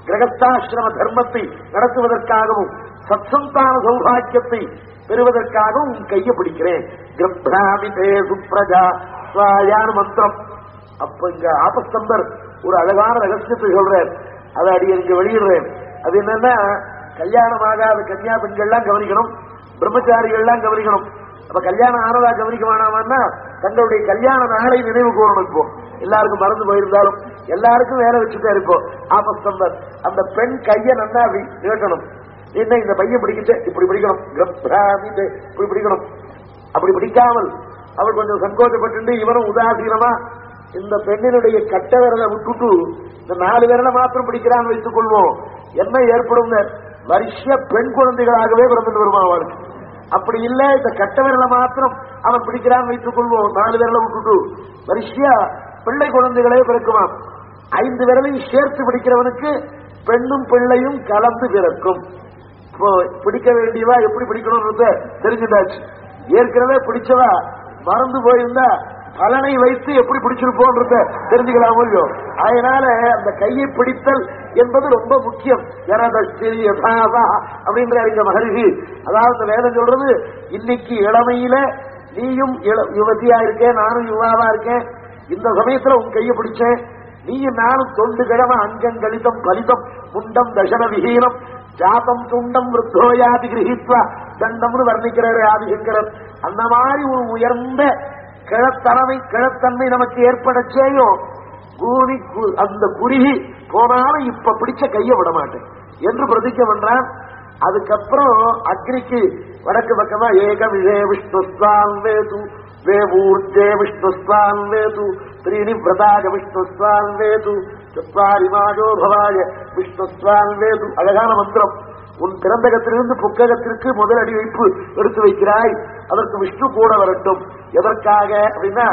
கிரகஸ்தாசிரம தர்மத்தை நடத்துவதற்காகவும் சத்சந்தான சௌபாக்கியத்தை பெறுவதற்காகவும் உன் கையை பிடிக்கிறேன் கிரப்ராமி தே சுப்ரஜா ஸ்வாயான மந்திரம் அப்ப இங்க ஆபஸ்தம்பர் ஒரு அழகான ரகசியத்தை சொல்றார் அதை அடி இங்க வெளியிடுறேன் அது என்னன்னா கல்யாணம் ஆகாத கன்னியா பெண்கள்லாம் கவனிக்கணும் பிரம்மச்சாரிகள்லாம் கவனிக்கணும் அப்ப கல்யாணம் ஆனதா கவனிக்க வேணாமான்னா தங்களுடைய கல்யாண நாளை நினைவு கூறணும் இப்போ எல்லாருக்கும் மறந்து போயிருந்தாலும் எல்லாருக்கும் வேலை வச்சுட்டே இப்போ ஆபஸ்தம்பர் அந்த பெண் கையை நன்னா அப்படி நீட்டணும் என்ன இந்த பையன் பிடிக்கிட்டு இப்படி பிடிக்கணும் கப்ராமிட்டு இப்படி பிடிக்கணும் அப்படி பிடிக்காமல் அவள் கொஞ்சம் சங்கோச்சப்பட்டு இவனும் உதாசீனமா இந்த பெண்ணினுடைய கட்ட விரலை விட்டுட்டு இந்த நாலு விரலை மாத்திரம் பிடிக்கிறான்னு வைத்துக் கொள்வோம் என்ன ஏற்படும் வருஷ பெண் குழந்தைகளாகவே பிறந்து வருமா அவளுக்கு அப்படி இல்ல இந்த கட்ட விரலை மாத்திரம் அவன் பிடிக்கிறான்னு வைத்துக் கொள்வோம் நாலு விரலை விட்டுட்டு வருஷியா பிள்ளை குழந்தைகளே பிறக்குமாம் ஐந்து விரலையும் சேர்த்து பிடிக்கிறவனுக்கு பெண்ணும் பிள்ளையும் கலந்து பிறக்கும் இப்போ பிடிக்க வேண்டியவா எப்படி பிடிக்கணும்ன்றத தெரிஞ்சுட்டாச்சு ஏற்கனவே பிடிச்சவா மறந்து போயிருந்தா பலனை வைத்து எப்படி பிடிச்சிருப்போன்றத தெரிஞ்சுக்கலாம் இல்லையோ அதனால அந்த கையை பிடித்தல் என்பது ரொம்ப முக்கியம் யரதஸ்ரீ யதாவா அப்படின்ற இந்த மகரிஷி அதாவது இந்த வேதம் சொல்றது இன்னைக்கு இளமையில நீயும் இள- யுவதியா இருக்கேன் நானும் யுவாவா இருக்கேன் இந்த சமயத்துல உன் கையை பிடிச்சேன் நீயும் நானும் தொண்டு கிழம அங்கம் கலிதம் பலிதம் முண்டம் தசன விஹீனம் ஜாதம் துண்டம் விருத்தோயாதி கிரகித்வா தண்டம்னு வர்ணிக்கிறாரு ஆதிசங்கரர் அந்த மாதிரி ஒரு உயர்ந்த கிழத்தனமை கிழத்தன்மை நமக்கு ஏற்பட செய்யும் கூனி கு- அந்த குறுகி போனாலும் இப்ப பிடிச்ச கையை விட மாட்டேன் என்று பிரதிக்க பண்றான் அதுக்கப்புறம் அக்னிக்கு வடக்கு பக்கமா ஏக விஷய விஷ்ணுஸ்வான் வேது வேவூர்ஜே விஷ்ணுஸ்வான் வேது த்ரீணி விரதாக விஷ்ணுஸ்வான் வேது சத்வாரி மாஜோ பவாய விஷ்ணுஸ்வான் வேது அழகான மந்திரம் உன் பிறந்தகத்திலிருந்து புக்ககத்திற்கு முதல் அடி வைப்பு எடுத்து வைக்கிறாய் அதற்கு விஷ்ணு கூட வரட்டும் எதற்காக அப்படின்னா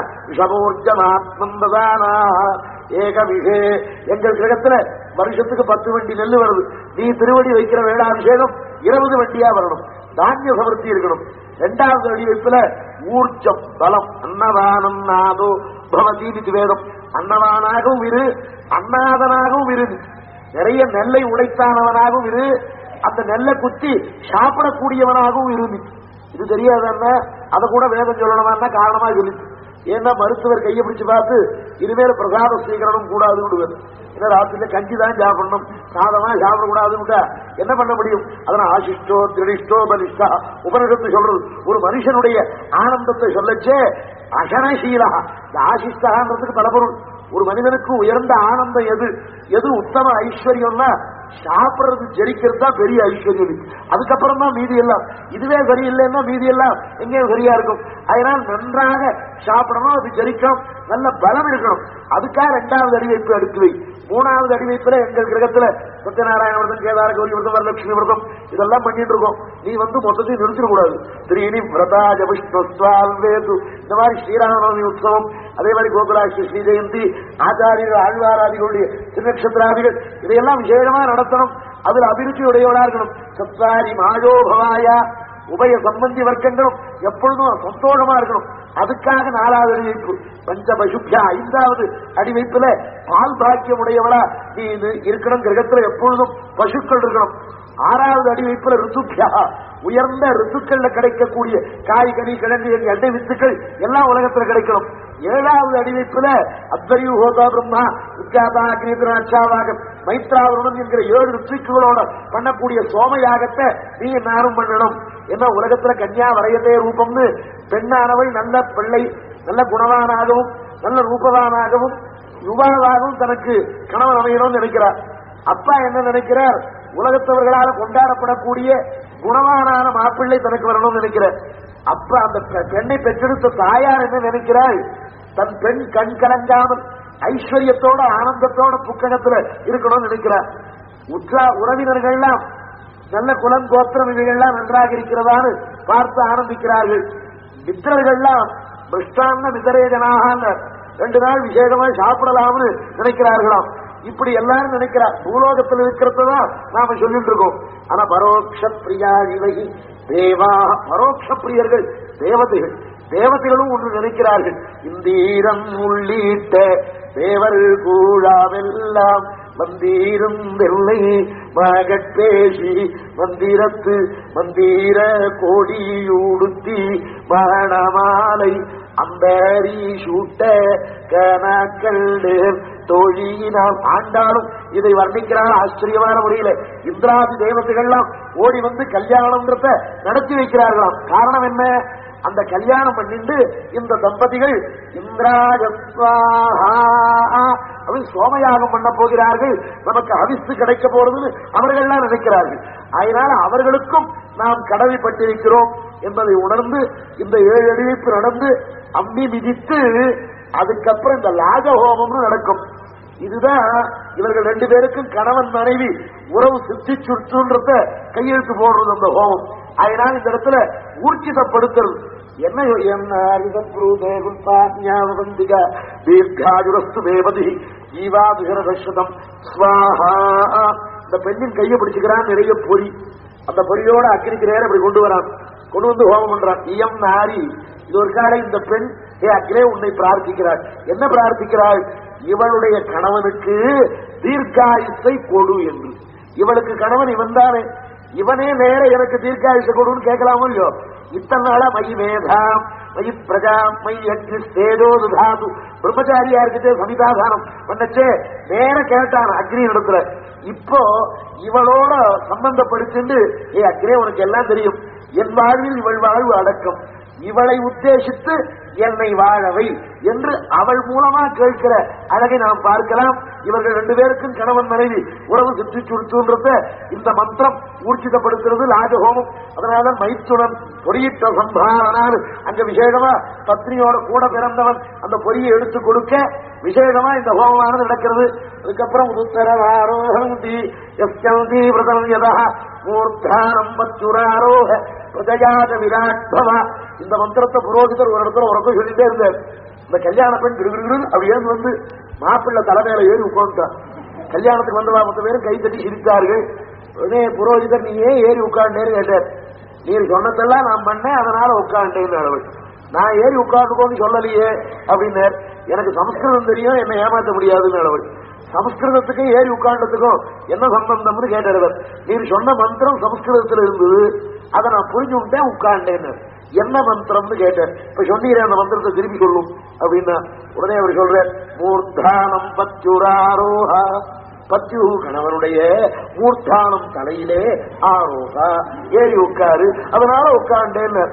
விஷமூர்ஜமாத்மந்ததானா ஏக விஷே எங்கள் கிரகத்துல வருஷத்துக்கு பத்து வண்டி நெல்லு வருது நீ திருவடி வைக்கிற வேளாபிஷேகம் இருபது வண்டியா வரணும் தானிய சமர்த்தி இருக்கணும் இரண்டாவது அடி வைப்புல ஊர்ஜம் பலம் அன்னதானம் நாதோ பவதீனித்து வேதம் அன்னதானாகவும் இரு அன்னாதனாகவும் இரு நிறைய நெல்லை உடைத்தானவனாகவும் இரு அந்த நெல்லை குத்தி சாப்பிடக்கூடியவனாகவும் இருந்து இது தெரியாதன்னா அதை கூட வேதம் சொல்லணுமான்னா காரணமா சொல்லிச்சு ஏன்னா மருத்துவர் கையை பிடிச்சு பார்த்து இனிமேல் பிரசாத ஸ்வீகரணம் கூடாதுன்னு ஏன்னா ராத்திரில கஞ்சி தான் சாப்பிடணும் சாதமா சாப்பிடக்கூடாதுன்னு என்ன பண்ண முடியும் அதனால ஆசிஷ்டோ திருடிஷ்டோ பலிஷ்டா உபனிஷத்து சொல்றது ஒரு மனுஷனுடைய ஆனந்தத்தை சொல்லச்சே அகனசீலா இந்த ஆசிஷ்டான்றதுக்கு பல பொருள் ஒரு மனிதனுக்கு உயர்ந்த ஆனந்தம் எது எது உத்தம ஐஸ்வர்யம்னா சாப்பிடுறது ஜெரிக்கிறது தான் பெரிய ஐஸ்வர்யம் அதுக்கப்புறம் தான் மீதி எல்லாம் இதுவே சரியில்லைன்னா மீதி எல்லாம் எங்கேயும் சரியா இருக்கும் அதனால நன்றாக சாப்பிடணும் அது ஜெரிக்கணும் நல்ல பலம் இருக்கணும் அதுக்காக ரெண்டாவது அடிவைப்பு எடுத்து வை மூணாவது அடிவைப்புல எங்கள் கிரகத்துல சத்யநாராயண விரதம் கேதார கௌரி விரதம் வரலட்சுமி விரதம் இதெல்லாம் பண்ணிட்டு இருக்கோம் நீ வந்து மொத்தத்தையும் நிறுத்திடக்கூடாது திரீனி விரதாஜ விஷ்ணுஸ்வால் வேது இந்த மாதிரி ஸ்ரீராமநவமி உற்சவம் அதே மாதிரி கோகுலாஷ்டி ஸ்ரீ ஜெயந்தி ஆச்சாரியர்கள் ஆழ்வாராதிகளுடைய திருநக்ஷத்திராதிகள் இதையெல்லாம் விசேஷமா நடத்தணும் அதுல அபிருச்சி உடையவளா இருக்கணும் சத்வாரி மாஜோபவாயா உபய சம்பந்தி வர்க்கங்களும் எப்பொழுதும் சந்தோஷமா இருக்கணும் அதுக்காக நாலாவது அடிவைப்பு பஞ்ச பசுபியா ஐந்தாவது அடிவைப்புல பால் பாக்கியம் உடையவளா நீ இது இருக்கணும் கிரகத்துல எப்பொழுதும் பசுக்கள் இருக்கணும் ஆறாவது அடிவைப்புல ரித்துபியா உயர்ந்த ரித்துக்கள்ல கிடைக்கக்கூடிய காய் கனி கிழங்கு எண்ணெய் வித்துக்கள் எல்லாம் உலகத்துல கிடைக்கணும் ஏழாவது அடிவைப்புல அத்வரியு ஹோதா பிரம்மா உத்காதா அக்னிதனாச்சாவாக மைத்ராவருடன் என்கிற ஏழு ரித்துக்குகளோட பண்ணக்கூடிய சோம யாகத்தை நீ நானும் பண்ணணும் என்ன உலகத்துல கன்யா வரையதே ரூபம்னு பெண்ணானவள் நல்ல பிள்ளை நல்ல குணவானாகவும் நல்ல ரூபவானாகவும் யுவாவாகவும் தனக்கு கணவன் அமையணும்னு நினைக்கிறார் அப்பா என்ன நினைக்கிறார் உலகத்தவர்களால் கொண்டாடப்படக்கூடிய குணவானான மாப்பிள்ளை தனக்கு வரணும்னு நினைக்கிறார் அப்ப அந்த பெ- பெண்ணை பெற்றெடுத்த தாயார் என்ன நினைக்கிறாள் தன் பெண் கண் கலங்காமல் ஐஸ்வர்யத்தோட ஆனந்தத்தோட புக்ககத்துல இருக்கணும்னு நினைக்கிறார் உற்றா உறவினர்கள்லாம் நல்ல குலம் கோத்திரம் இவைகள்லாம் நன்றாக இருக்கிறதான்னு பார்த்து ஆனந்திக்கிறார்கள் மித்திரர்கள்லாம் மிருஷ்டான்ன மிதரேஜனாக ரெண்டு நாள் விசேஷமா சாப்பிடலாம்னு நினைக்கிறார்களாம் இப்படி எல்லாரும் நினைக்கிறார் பூலோகத்தில் இருக்கிறதான் நாம சொல்லிட்டு இருக்கோம் ஆனா பரோட்ச பிரியா இவகி தேவா பரோட்ச பிரியர்கள் தேவதைகள் தேவதைகளும் ஒன்று நினைக்கிறார்கள் இந்தீரம் உள்ளிட்ட தேவர் கூழாவெல்லாம் வந்தீருந்தெல்லை மகட்பேசி மந்திரத்து மந்திர கோடியூடுத்தி மணமாலை அம்பரி சூட்ட கணக்கள் தோழியினால் ஆண்டாலும் இதை வர்ணிக்கிறார் ஆச்சரியமான முறையில இந்திராதி தேவதைகள்லாம் ஓடி வந்து கல்யாணம்ன்றத நடத்தி வைக்கிறார்களாம் காரணம் என்ன அந்த கல்யாணம் பண்ணிட்டு இந்த தம்பதிகள் இந்திராஜஸ்வாஹா அப்படின்னு சோமயாகம் பண்ண போகிறார்கள் நமக்கு அவிஸ்து கிடைக்க போறதுன்னு அவர்கள்லாம் நினைக்கிறார்கள் அதனால அவர்களுக்கும் நாம் கடமைப்பட்டிருக்கிறோம் என்பதை உணர்ந்து இந்த ஏழு அறிவிப்பு நடந்து அம்மி மிதித்து அதுக்கப்புறம் இந்த லாஜஹோமம்னு நடக்கும் இதுதான் இவர்கள் ரெண்டு பேருக்கும் கணவன் மனைவி உறவு சித்தி சுற்றுன்றத கையெழுத்து போடுறது அந்த ஹோமம் அதனால இந்த இடத்துல ஊர்ஜிதப்படுத்துறது என்ன என்ன தீர்காயுரஸ்து தேவதி ஜீவாபிகரதம் ஸ்வாஹா இந்த பெண்ணின் கையை பிடிச்சுக்கிறான் நிறைய பொறி அந்த பொறியோட அக்னிக்கு நேரம் அப்படி கொண்டு வரான் கொண்டு வந்து ஹோமம் பண்றான் இயம் நாரி இது ஒரு காலை இந்த பெண் ஏ அக்னே உன்னை பிரார்த்திக்கிறாள் என்ன பிரார்த்திக்கிறாள் இவளுடைய கணவனுக்கு தீர்க்காயுசை கொடு என்று இவளுக்கு கணவன் இவன் தானே இவனே நேர எனக்கு தீர்க்காயுசை கொடுன்னு கேட்கலாமோ இல்லையோ இத்தனை நாளா மயி மேதாம் மயி பிரஜா மயி அக்னி ஸ்தேஜோ தாது பிரம்மச்சாரியா இருக்குது சமிதாதானம் பண்ணச்சே நேர கேட்டான் அக்னி நடத்துல இப்போ இவளோட சம்பந்தப்படுத்திட்டு ஏ அக்னே உனக்கு எல்லாம் தெரியும் என் வாழ்வில் இவள் வாழ்வு அடக்கம் இவளை உத்தேசித்து என்னை வாழவை என்று அவள் மூலமா கேட்கிற அழகை நாம் பார்க்கலாம் இவர்கள் ரெண்டு பேருக்கும் கணவன் மனைவி உறவு சுற்றி சுடுத்துன்றத இந்த மந்திரம் ஊர்ஜிதப்படுத்துறது லாஜஹோமம் அதனால மைத்துடன் பொறியிட்ட சம்பாரனார் அங்க விசேஷமா பத்னியோட கூட பிறந்தவன் அந்த பொறியை எடுத்து கொடுக்க விசேஷமா இந்த ஹோமமானது நடக்கிறது அதுக்கப்புறம் உத்தரவாரோகந்தி எஸ்கந்தி விரதம் யதா மூர்த்தானம் பச்சுராரோக பிரஜயாத விராட் பவா இந்த மந்திரத்தை புரோகிதர் ஒரு இடத்துல உறக்க சொல்லிட்டே இருந்தார் இந்த கல்யாண பெண் கிருகிரு அப்படியே வந்து மாப்பிள்ளை தலைமையில ஏறி உட்காந்துட்டான் கல்யாணத்துக்கு வந்தவா மொத்த பேரும் கை தட்டி சிரித்தார்கள் உடனே புரோகிதர் நீ ஏன் ஏறி உட்காண்டேன்னு கேட்டார் நீர் சொன்னதெல்லாம் நான் பண்ணேன் அதனால உட்காண்டேன்னு அளவு நான் ஏறி உட்காந்துக்கோன்னு சொல்லலையே அப்படின்னார் எனக்கு சமஸ்கிருதம் தெரியும் என்னை ஏமாற்ற முடியாதுன்னு அளவு சமஸ்கிருதத்துக்கும் ஏறி உட்கார்ந்ததுக்கும் என்ன சம்பந்தம்னு கேட்டவர் நீர் சொன்ன மந்திரம் சமஸ்கிருதத்தில் இருந்தது அதை நான் புரிஞ்சு விட்டேன் உட்கார்ந்தேன்னு என்ன மந்திரம்னு கேட்டேன் இப்ப சொன்னீரே அந்த மந்திரத்தை திருப்பி சொல்லும் அப்படின்னா உடனே அவர் சொல்றார் மூர்த்தானம் பத்யுராரோஹா பத்யு கணவனுடைய மூர்த்தானம் தலையிலே ஆரோகா ஏறி உட்காரு அதனால உட்கார்ந்தேன்னு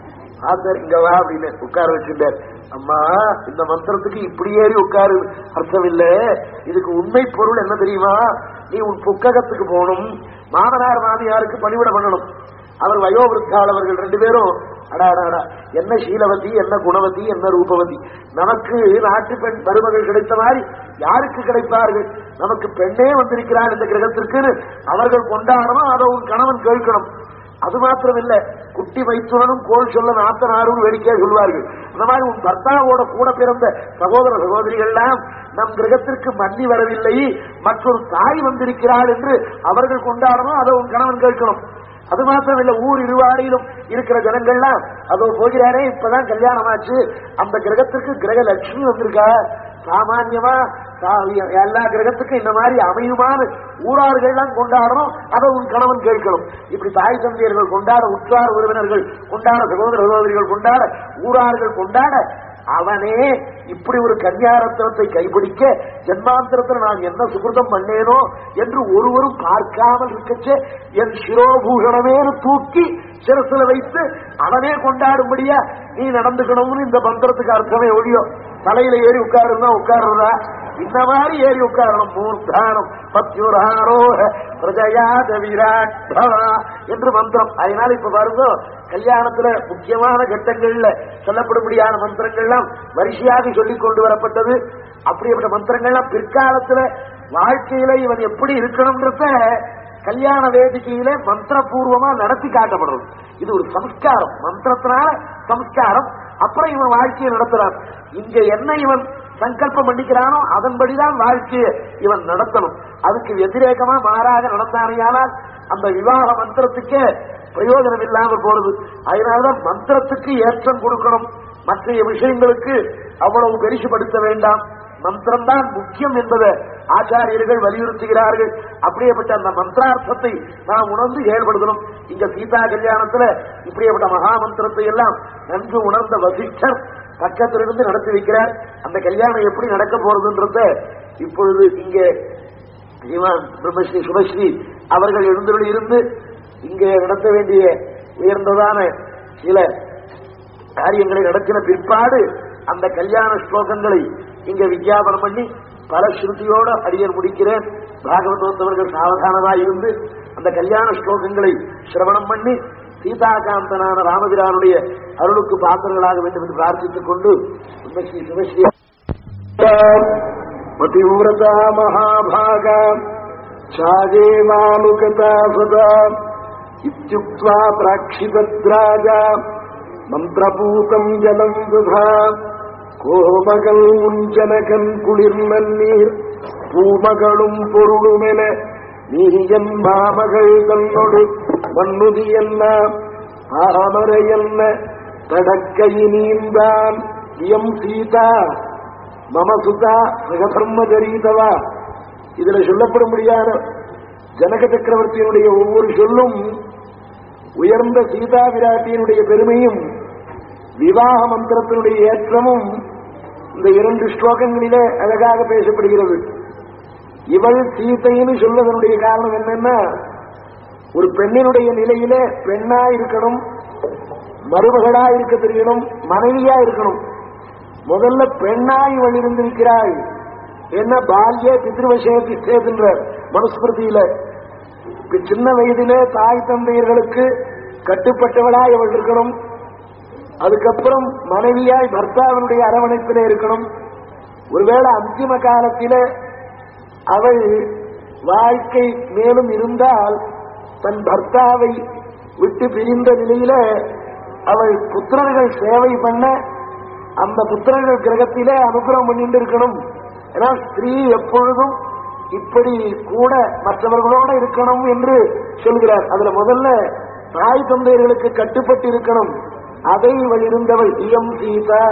ஆத்தர் இங்க வா அப்படின்னு உட்கார வச்சுட்டார் அம்மா இந்த மந்திரத்துக்கு இப்படி ஏறி உட்காரு அர்த்தம் இல்ல இதுக்கு உண்மை பொருள் என்ன தெரியுமா நீ உன் புக்ககத்துக்கு போகணும் மாமனார் மாமியாருக்கு பணிவிட பண்ணணும் அவர் வயோவிருத்தாளவர்கள் ரெண்டு பேரும் அடா அடா, அடா என்ன சீலவதி என்ன குணவதி என்ன ரூபவதி நமக்கு நாட்டு பெண் மருமகள் கிடைத்த மாதிரி யாருக்கு கிடைப்பார்கள் நமக்கு பெண்ணே வந்திருக்கிறார் இந்த கிரகத்திற்கு அவர்கள் கொண்டாடணும் அதை உன் கணவன் கேட்கணும் அது மாத்திரம் இல்ல குட்டி வைத்துடனும் கோல் சொல்ல நாத்தனாரும் வேடிக்கையா சொல்வார்கள் அந்த மாதிரி உன் பர்த்தாவோட கூட பிறந்த சகோதர சகோதரிகள்லாம் நம் கிரகத்திற்கு மன்னி வரவில்லை மற்றொரு தாய் வந்திருக்கிறாள் என்று அவர்கள் கொண்டாடணும் அதை உன் கணவன் கேட்கணும் அது மாத்திரம் இல்ல ஊர் இருவாடியிலும் இருக்கிற ஜனங்கள்லாம் அதோ போகிறாரே இப்பதான் கல்யாணம் ஆச்சு அந்த கிரகத்திற்கு கிரக லட்சுமி வந்திருக்கா சாமான்யமா சா- எல்லா கிரகத்துக்கும் இந்த மாதிரி அமையுமான ஊரார்கள்லாம் கொண்டாடணும் அதை உன் கணவன் கேட்கணும் இப்படி தாய் தந்தையர்கள் கொண்டாட உற்றார் உறவினர்கள் கொண்டாட சகோதர சகோதரிகள் கொண்டாட ஊரார்கள் கொண்டாட அவனே இப்படி ஒரு கன்னியாரத்தினத்தை கைப்பிடிக்க ஜென்மாந்திரத்தில் நான் என்ன சுகிருதம் பண்ணேனோ என்று ஒருவரும் பார்க்காமல் இருக்கச்சே என் சிரோபூஷணமேனு தூக்கி சிரசுல வைத்து அவனே கொண்டாடும்படியா நீ நடந்துக்கணும்னு இந்த மந்திரத்துக்கு அர்த்தமே ஒழியோ தலையில ஏறி உட்காருந்தா உட்காருறதா இந்த மாதிரி ஏறி உட்காரணும் மூர்த்தானம் பத்யுராரோக பிரஜயாத விராட் பவா என்று மந்திரம் அதனால இப்ப பாருங்க கல்யாணத்துல முக்கியமான கட்டங்கள்ல சொல்லப்படும்படியான மந்திரங்கள்லாம் வரிசையாக சொல்லிக் கொண்டு வரப்பட்டது அப்படிப்பட்ட மந்திரங்கள்லாம் பிற்காலத்துல வாழ்க்கையில இவன் எப்படி இருக்கணும்ன்றத கல்யாண வேதிக்கையில மந்திரபூர்வமா நடத்தி காட்டப்படுறது இது ஒரு சம்ஸ்காரம் மந்திரத்தினால சம்ஸ்காரம் அப்புறம் இவன் வாழ்க்கையை நடத்துறான் இங்க என்ன இவன் சங்கல்பம் பண்ணிக்கிறானோ அதன்படிதான் வாழ்க்கையை இவன் நடத்தணும் அதுக்கு வெதிரேகமா மாறாக நடந்தானையானால் அந்த விவாக மந்திரத்துக்கே பிரயோஜனம் இல்லாமல் போறது அதனாலதான் மந்திரத்துக்கு ஏற்றம் கொடுக்கணும் மற்ற விஷயங்களுக்கு அவ்வளவு பெரிசுபடுத்த வேண்டாம் மந்திரம் தான் முக்கியம் என்பதை ஆச்சாரியர்கள் வலியுறுத்துகிறார்கள் அப்படியேப்பட்ட அந்த மந்திரார்த்தத்தை நாம் உணர்ந்து செயல்படுத்தணும் இங்க சீதா கல்யாணத்துல இப்படியேப்பட்ட மகா மந்திரத்தை எல்லாம் நன்கு உணர்ந்த வசிஷ்டர் பக்கத்திலிருந்து நடத்தி வைக்கிறார் அந்த கல்யாணம் எப்படி நடக்க போறதுன்றத இப்பொழுது இங்கே ஸ்ரீமான் பிரம்மஸ்ரீ சுபஸ்ரீ அவர்கள் எழுந்தருள் இருந்து இங்கே நடத்த வேண்டிய உயர்ந்ததான சில காரியங்களை நடத்தின பிற்பாடு அந்த கல்யாண ஸ்லோகங்களை இங்க விஞ்ஞாபனம் பண்ணி பல ஸ்ருதியோட அடியர் முடிக்கிறேன் பாகவதோத்தவர்கள் சாவதானமாக இருந்து அந்த கல்யாண ஸ்லோகங்களை சிரவணம் பண்ணி சீதாகாந்தனான ராமபிரானுடைய அருளுக்கு பாத்திரங்களாக வேண்டும் என்று பிரார்த்தித்துக் கொண்டு பிரம்மஸ்ரீ சுபஸ்ரீ पतिव्रता महाभागा छाजेवानुगता सदा इत्युक्त्वा प्राक्षिपद्राजा मन्त्रपूतम् जलम् दधा கோமகள் உஞ்சனகன் குளிர்நன்னீர் பூமகளும் பொருளுமென நீயன் மாமகள் தன்னொடு மன்னுதி என்ன ஆமரை என்ன தடக்கையினீந்தான் இயம் சீதா மமசுதா சகதர்மஜரீதவா இதுல சொல்லப்படும்படியான ஜனக சக்கரவர்த்தியினுடைய ஒவ்வொரு சொல்லும் உயர்ந்த சீதா விராட்டியினுடைய பெருமையும் விவாக மந்திரத்தினுடைய ஏற்றமும் இந்த இரண்டு ஸ்லோகங்களிலே அழகாக பேசப்படுகிறது இவள் சீதைன்னு சொல்வதனுடைய காரணம் என்னன்னா ஒரு பெண்ணினுடைய நிலையிலே பெண்ணா இருக்கணும் மருமகளா இருக்க தெரியணும் மனைவியா இருக்கணும் முதல்ல பெண்ணாய் இவள் இருந்திருக்கிறாள் என்ன பால்ய பித்ருவசேதி சேதுன்ற மனுஸ்மிருதியில இப்ப சின்ன வயதிலே தாய் தந்தையர்களுக்கு கட்டுப்பட்டவளா இவள் இருக்கணும் அதுக்கப்புறம் மனைவியாய் பர்த்தாவினுடைய அரவணைப்பிலே இருக்கணும் ஒருவேளை அந்திம காலத்திலே அவள் வாழ்க்கை மேலும் இருந்தால் தன் பர்த்தாவை விட்டு பிரிந்த நிலையில அவள் புத்திரர்கள் சேவை பண்ண அந்த புத்திரர்கள் கிரகத்திலே அனுகிரகம் பண்ணிட்டு இருக்கணும் ஏன்னா ஸ்திரீ எப்பொழுதும் இப்படி கூட மற்றவர்களோட இருக்கணும் என்று சொல்கிறார் அதுல முதல்ல தாய் தந்தையர்களுக்கு கட்டுப்பட்டு இருக்கணும் அதை இவள் இருந்தவள் இயம் சீதா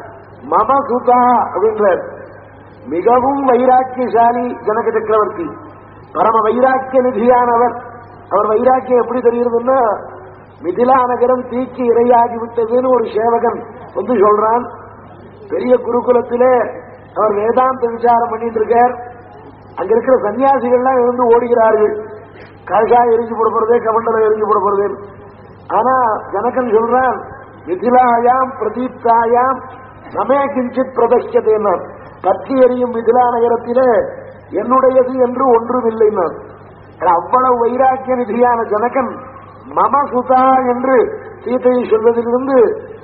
மம சுதா அப்படின்றார் மிகவும் வைராக்கியசாலி ஜனக சக்கரவர்த்தி பரம வைராக்கிய நிதியானவர் அவர் வைராக்கியம் எப்படி தெரிகிறதுன்னா மிதிலா நகரம் தீக்கு இரையாகி விட்டதுன்னு ஒரு சேவகன் வந்து சொல்றான் பெரிய குருகுலத்திலே அவர் வேதாந்த விசாரம் பண்ணிட்டு இருக்கார் அங்க இருக்கிற சன்னியாசிகள்லாம் எழுந்து ஓடுகிறார்கள் கழகாய் எரிஞ்சு போடப்படுறதே கமண்டலம் எரிஞ்சு போடப்படுறதே ஆனா ஜனகன் சொல்றான் மிதிலாயாம் பிரதீப்தாயாம் நமே கிஞ்சித் பிரதட்சதேனார் பற்றி எரியும் மிதிலா நகரத்திலே என்னுடையது என்று ஒன்றுமில்லை நான் அவ்வளவு வைராக்கிய நிதியான ஜனகன் மம சுதா என்று சீதையை சொல்வதிலிருந்து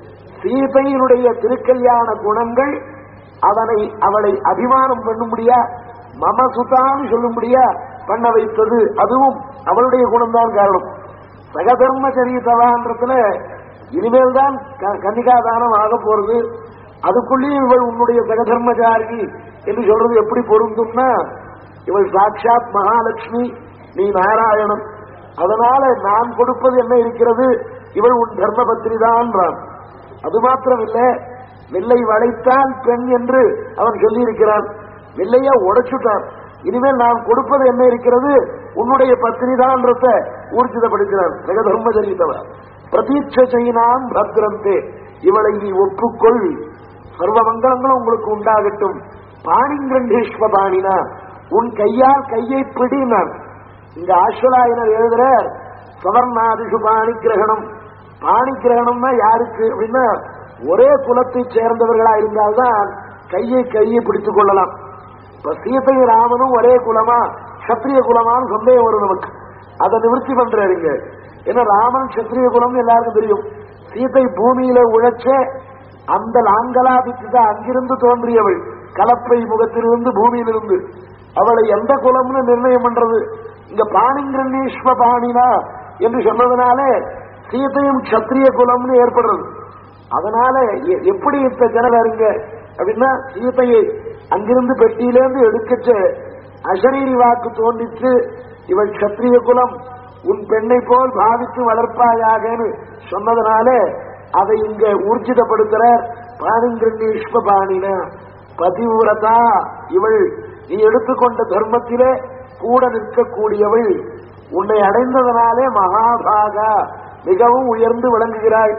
சீதையினுடைய திருக்கல்யாண குணங்கள் அவனை அவளை அபிமானம் பண்ணும்படியா மம சுதான்னு சொல்லும்படியா பண்ண வைத்தது அதுவும் அவளுடைய குணம்தான் காரணம் சகதர்ம சரிதவான்றதுல இனிமேல் தான் கன்னிகாதானம் ஆக போறது அதுக்குள்ளேயும் இவள் உன்னுடைய சகதர்மச்சாரி என்று சொல்றது எப்படி பொருந்தும்னா இவள் சாட்சாத் மகாலட்சுமி நீ நாராயணன் அதனால நான் கொடுப்பது என்ன இருக்கிறது இவள் உன் தர்மபத்திரி தான் அது மாத்திரம் இல்ல வெள்ளை வளைத்தால் பெண் என்று அவன் சொல்லியிருக்கிறான் வெள்ளையா உடைச்சுட்டான் இனிமேல் நான் கொடுப்பது என்ன இருக்கிறது உன்னுடைய பத்தினி தான் ஊர்ஜிதப்படுத்தினான் ஜெக தர்மச்சரித்தவர் பிரதீட்ச செய்யினான் பத்ரந்தே இவளை நீ ஒப்புக்கொள் சர்வ மங்களங்களும் உங்களுக்கு உண்டாகட்டும் பாணிங்கிரண்டேஸ்வ பாணினா உன் கையால் கையை பிடினான் இங்க ஆஸ்வலாயினர் எழுதுறார் சவர்ணாதிஷு பாணி கிரகணம் பாணி கிரகணம்னா யாருக்கு அப்படின்னா ஒரே குலத்தை சேர்ந்தவர்களா இருந்தால்தான் கையை கையை பிடித்துக் கொள்ளலாம் இப்ப சீதை ராமனும் ஒரே குலமா சத்திரிய குலமான்னு சந்தேகம் வரும் நமக்கு அதை நிவர்த்தி பண்றாருங்க ஏன்னா ராமன் சத்திரிய குலம் எல்லாருக்கும் தெரியும் சீதை பூமியில உழைச்ச அந்த லாங்கலாபித்து அங்கிருந்து தோன்றியவள் கலப்பை முகத்திலிருந்து பூமியிலிருந்து அவளை எந்த குலம்னு நிர்ணயம் பண்றது இங்க பாணிங்கிரண்ணீஸ்வ பாணினா என்று சொன்னதுனால சீதையும் சத்திரிய குலம்னு ஏற்படுறது அதனால எ- எப்படி இந்த ஜனவருங்க அப்படின்னா சீதையை அங்கிருந்து பெட்டியிலேருந்து எடுக்கச்ச அசரீரி வாக்கு தோன்றிச்சு இவள் சத்திரிய குலம் உன் பெண்ணை போல் பாவித்து வளர்ப்பாயாகன்னு சொன்னதுனால அதை இங்க ஊர்ஜிதப்படுத்துறார் பாணிங்கிரண்ணீஸ்வ பாணினா பதிவிரதா இவள் நீ எடுத்துக்கொண்ட தர்மத்திலே கூட நிற்கக்கூடியவள் உன்னை அடைந்ததனாலே மகாபாகா மிகவும் உயர்ந்து விளங்குகிறாய்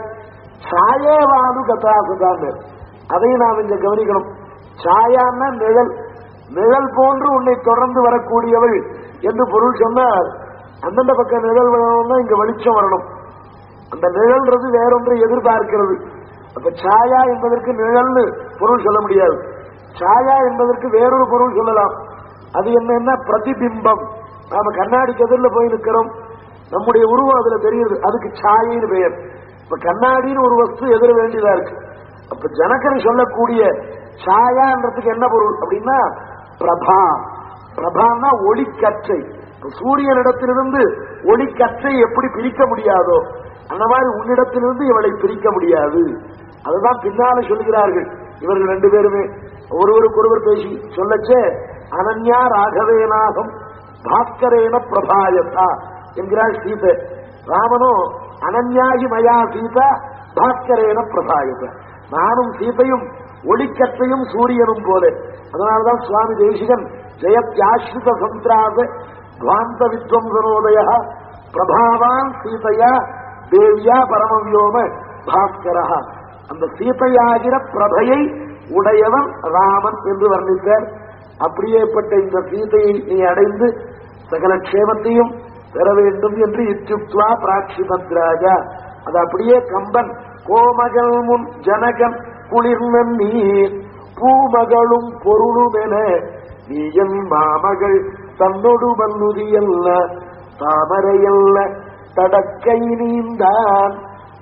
சாயேவானு கதாசுதான் அதை நாம் இங்க கவனிக்கணும் சாயான்னா நிழல் நிழல் போன்று உன்னை தொடர்ந்து வரக்கூடியவள் என்று பொருள் சொன்னார் அந்தந்த பக்கம் நிழல் வரணும்னா இங்க வெளிச்சம் வரணும் அந்த நிழல்ன்றது வேறொன்றை எதிர்பார்க்கிறது அப்ப சாயா என்பதற்கு நிழல்னு பொருள் சொல்ல முடியாது சாயா என்பதற்கு வேறொரு பொருள் சொல்லலாம் அது என்னன்னா பிரதிபிம்பம் நாம கண்ணாடிக்கு எதிரில் போய் நிற்கிறோம் நம்முடைய உருவம் அதுல தெரியுது அதுக்கு சாயின்னு பெயர் இப்ப கண்ணாடின்னு ஒரு வஸ்து எதிர வேண்டியதா இருக்கு அப்ப ஜனகன் சொல்லக்கூடிய சாயான்றதுக்கு என்ன பொருள் அப்படின்னா பிரபா பிரபான்னா ஒளிக்கற்றை இப்ப சூரியனிடத்திலிருந்து ஒளிக்கற்றை எப்படி பிரிக்க முடியாதோ அந்த மாதிரி உன்னிடத்திலிருந்து இவளை பிரிக்க முடியாது அதுதான் பின்னால சொல்லுகிறார்கள் இவர்கள் ரெண்டு பேருமே ஒருவருக்கு ஒருவர் பேசி சொல்லச்சே அனன்யா ராகவேனாகம் பாஸ்கரேன பிரபாயத்தா என்கிறாள் சீதை ராமனும் அனன்யாகி மயா சீதா பாஸ்கரேன பிரபாயத்த நானும் சீதையும் ஒளிக்கற்றையும் சூரியனும் போல அதனால்தான் சுவாமி தேசிகன் ஜெயத்யாஸ்ரித சந்திராச துவாந்த வித்வம்சனோதய பிரபாவான் சீதையா தேவியா பரமவியோம பாஸ்கரா அந்த சீதையாகிற பிரபையை உடையவன் ராமன் என்று வர்ணித்தார் அப்படியேப்பட்ட இந்த சீதையை நீ அடைந்து சகல க்ஷேமத்தையும் பெற வேண்டும் என்று இத்தியுக்துவா பிராட்சிபத்ராஜா அது அப்படியே கம்பன் கோமகள் முன் ஜனகன் குளிர்ந்த நீர் பூமகளும் பொருளும் என நீயன் மாமகள் தன்னொடு மன்னுதியல்ல தாமரையல்ல தடக்கை நீந்தான்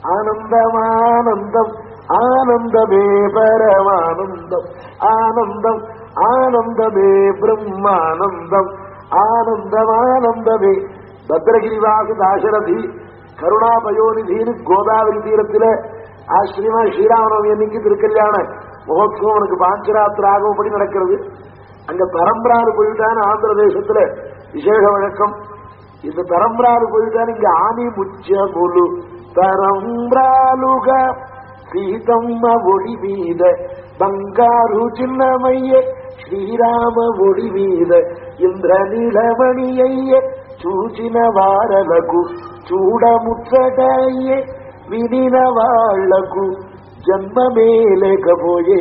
ஆனந்தமானந்தம் ஆனந்தமே பரமானந்தம் ஆனந்தம் ஆனந்தமே பிரம்மானந்தம் ஆனந்தமானந்தமே பத்ரகிரிவாசு தாசரதி கருணாபயோநிதினு கோதாவரி தீரத்தில ஆச்சரியமா ஸ்ரீராமநவமி அன்னைக்கு திருக்கல்யாண மகோத்சவம் உனக்கு பாஞ்சராத்திராகப்படி நடக்கிறது அங்க பரம்பராறு போயிட்டான்னு ஆந்திர தேசத்துல விசேஷ வழக்கம் இந்த తరంబ్రాలు పోయిటాను ఇంకా ఆని ముత్యములు తరంబ్రాలుగా సీతమ్మ ఒడి మీద బంగారు చిన్నమయ్యే శ్రీరామ ఒడి మీద ఇంద్రనీలమణి అయ్యే చూచిన వారలకు చూడముచ్చటయ్యే వినిన వాళ్లకు జన్మమే లేకపోయే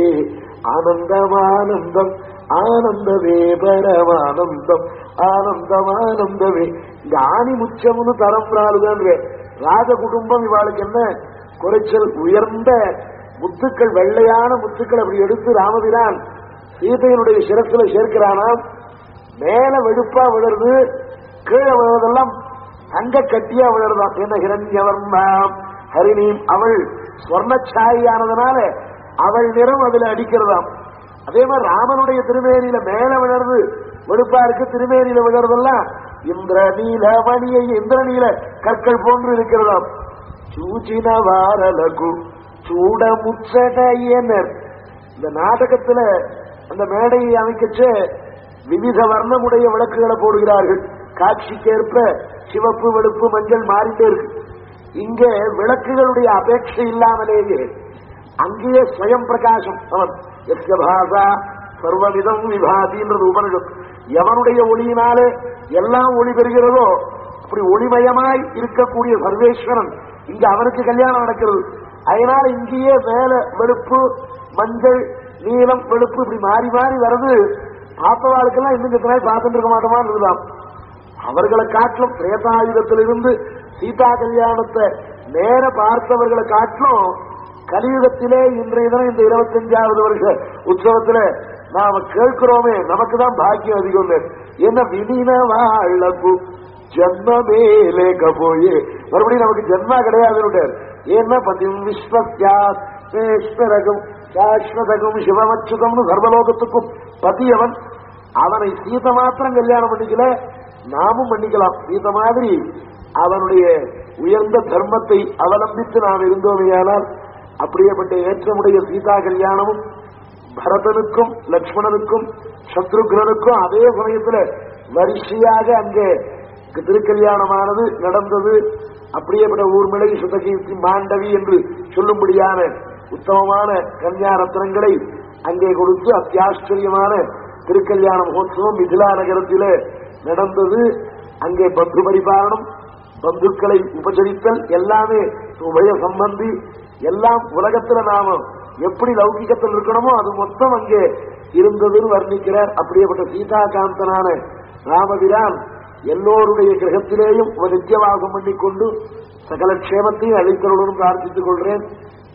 ఆనందమానందం ఆనందమే పరమానందం ஆனந்தமானந்தமே இங்க ஆணி முச்சம்னு தரம்புறாளுதான் ராஜ குடும்பம் இவாளுக்கு என்ன குறைச்சல் உயர்ந்த முத்துக்கள் வெள்ளையான முத்துக்கள் அப்படி எடுத்து ராமபிரான் சீதையினுடைய சிரத்துல சேர்க்கிறானாம் மேல வெடுப்பா விழுறது கீழே விழுறதெல்லாம் தங்க கட்டியா விழுறதாம் என்ன ஹிரண்யவர்ணாம் ஹரிணீம் அவள் ஸ்வர்ணச்சாயியானதுனால அவள் நிறம் அதுல அடிக்கிறதாம் அதே மாதிரி ராமனுடைய திருமேனியில மேல விழறது வெளுப்பா இருக்கு திருமேனியில விழறதெல்லாம் இந்திர நீல மணியை இந்திர நீல கற்கள் போன்று இருக்கிறதாம் சூச்சின வாரலகு சூட முச்சடையனர் இந்த நாடகத்துல அந்த மேடையை அமைக்கச்சு விவித வர்ணமுடைய விளக்குகளை போடுகிறார்கள் காட்சிக்கேற்ப சிவப்பு வெளுப்பு மஞ்சள் மாறிட்டே இருக்கு இங்கே விளக்குகளுடைய அபேட்சை இல்லாமலேயே அங்கேயே ஸ்வயம் பிரகாசம் அவன் எஸ்ய பாசா சர்வவிதம் விபாதின்றது உபனிஷம் எவனுடைய ஒளியினாலே எல்லாம் ஒளி பெறுகிறதோ அப்படி ஒளிமயமாய் இருக்கக்கூடிய சர்வேஸ்வரன் இங்க அவனுக்கு கல்யாணம் நடக்கிறது அதனால இங்கேயே மேல வெளுப்பு மஞ்சள் நீலம் வெளுப்பு இப்படி மாறி மாறி வருது பார்த்தவாளுக்கெல்லாம் இன்னும் நாள் பார்த்துட்டு இருக்க மாட்டோமான்னு இருக்கலாம் அவர்களை காட்டிலும் பிரேதாயுதத்திலிருந்து சீதா கல்யாணத்தை நேர பார்த்தவர்களை காட்டிலும் கலியுகத்திலே இன்றைய தினம் இந்த இருபத்தஞ்சாவது வருஷ உற்சவத்துல நாம கேட்கிறோமே நமக்கு தான் பாக்கியம் அதிகம் என்ன விதின வாழப்பு ஜன்மமே லேకపోయే மறுபடியும் நமக்கு ஜென்மா கிடையாது ஏன்னா பதிம் விஸ்வத்யாஸ்வரகம் சாஸ்வதகம் சிவமச்சுதம்னு சர்வலோகத்துக்கும் பதியவன் அவனை சீத மாத்திரம் கல்யாணம் பண்ணிக்கல நாமும் பண்ணிக்கலாம் சீத மாதிரி அவனுடைய உயர்ந்த தர்மத்தை அவலம்பித்து நாம் இருந்தோமேயானால் அப்படியேப்பட்ட ஏற்றமுடைய சீதா கல்யாணமும் பரதனுக்கும் லக்ஷ்மணனுக்கும் சத்ருக்னனுக்கும் அதே சமயத்துல வரிசையாக அங்கே திருக்கல்யாணமானது நடந்தது அப்படியேப்பட்ட ஊர்மிளை சுதகீர்த்தி மாண்டவி என்று சொல்லும்படியான உத்தமமான கன்யா ரத்னங்களை அங்கே கொடுத்து அத்தியாச்சரியமான திருக்கல்யாண மகோத்சவம் மிதிலா நகரத்திலே நடந்தது அங்கே பந்து பரிபாலனம் பந்துக்களை உபசரித்தல் எல்லாமே உபய சம்பந்தி எல்லாம் உலகத்துல நாம எப்படி லௌகிகத்தில் இருக்கணுமோ அது மொத்தம் அங்கே இருந்ததுன்னு வர்ணிக்கிறார் அப்படியேப்பட்ட சீதாகாந்தனான ராமபிரான் எல்லோருடைய கிரகத்திலேயும் ஒரு நித்தியவாசம் பண்ணிக்கொண்டு சகல க்ஷேமத்தையும் அளித்தருடன் பிரார்த்தித்துக் கொள்கிறேன்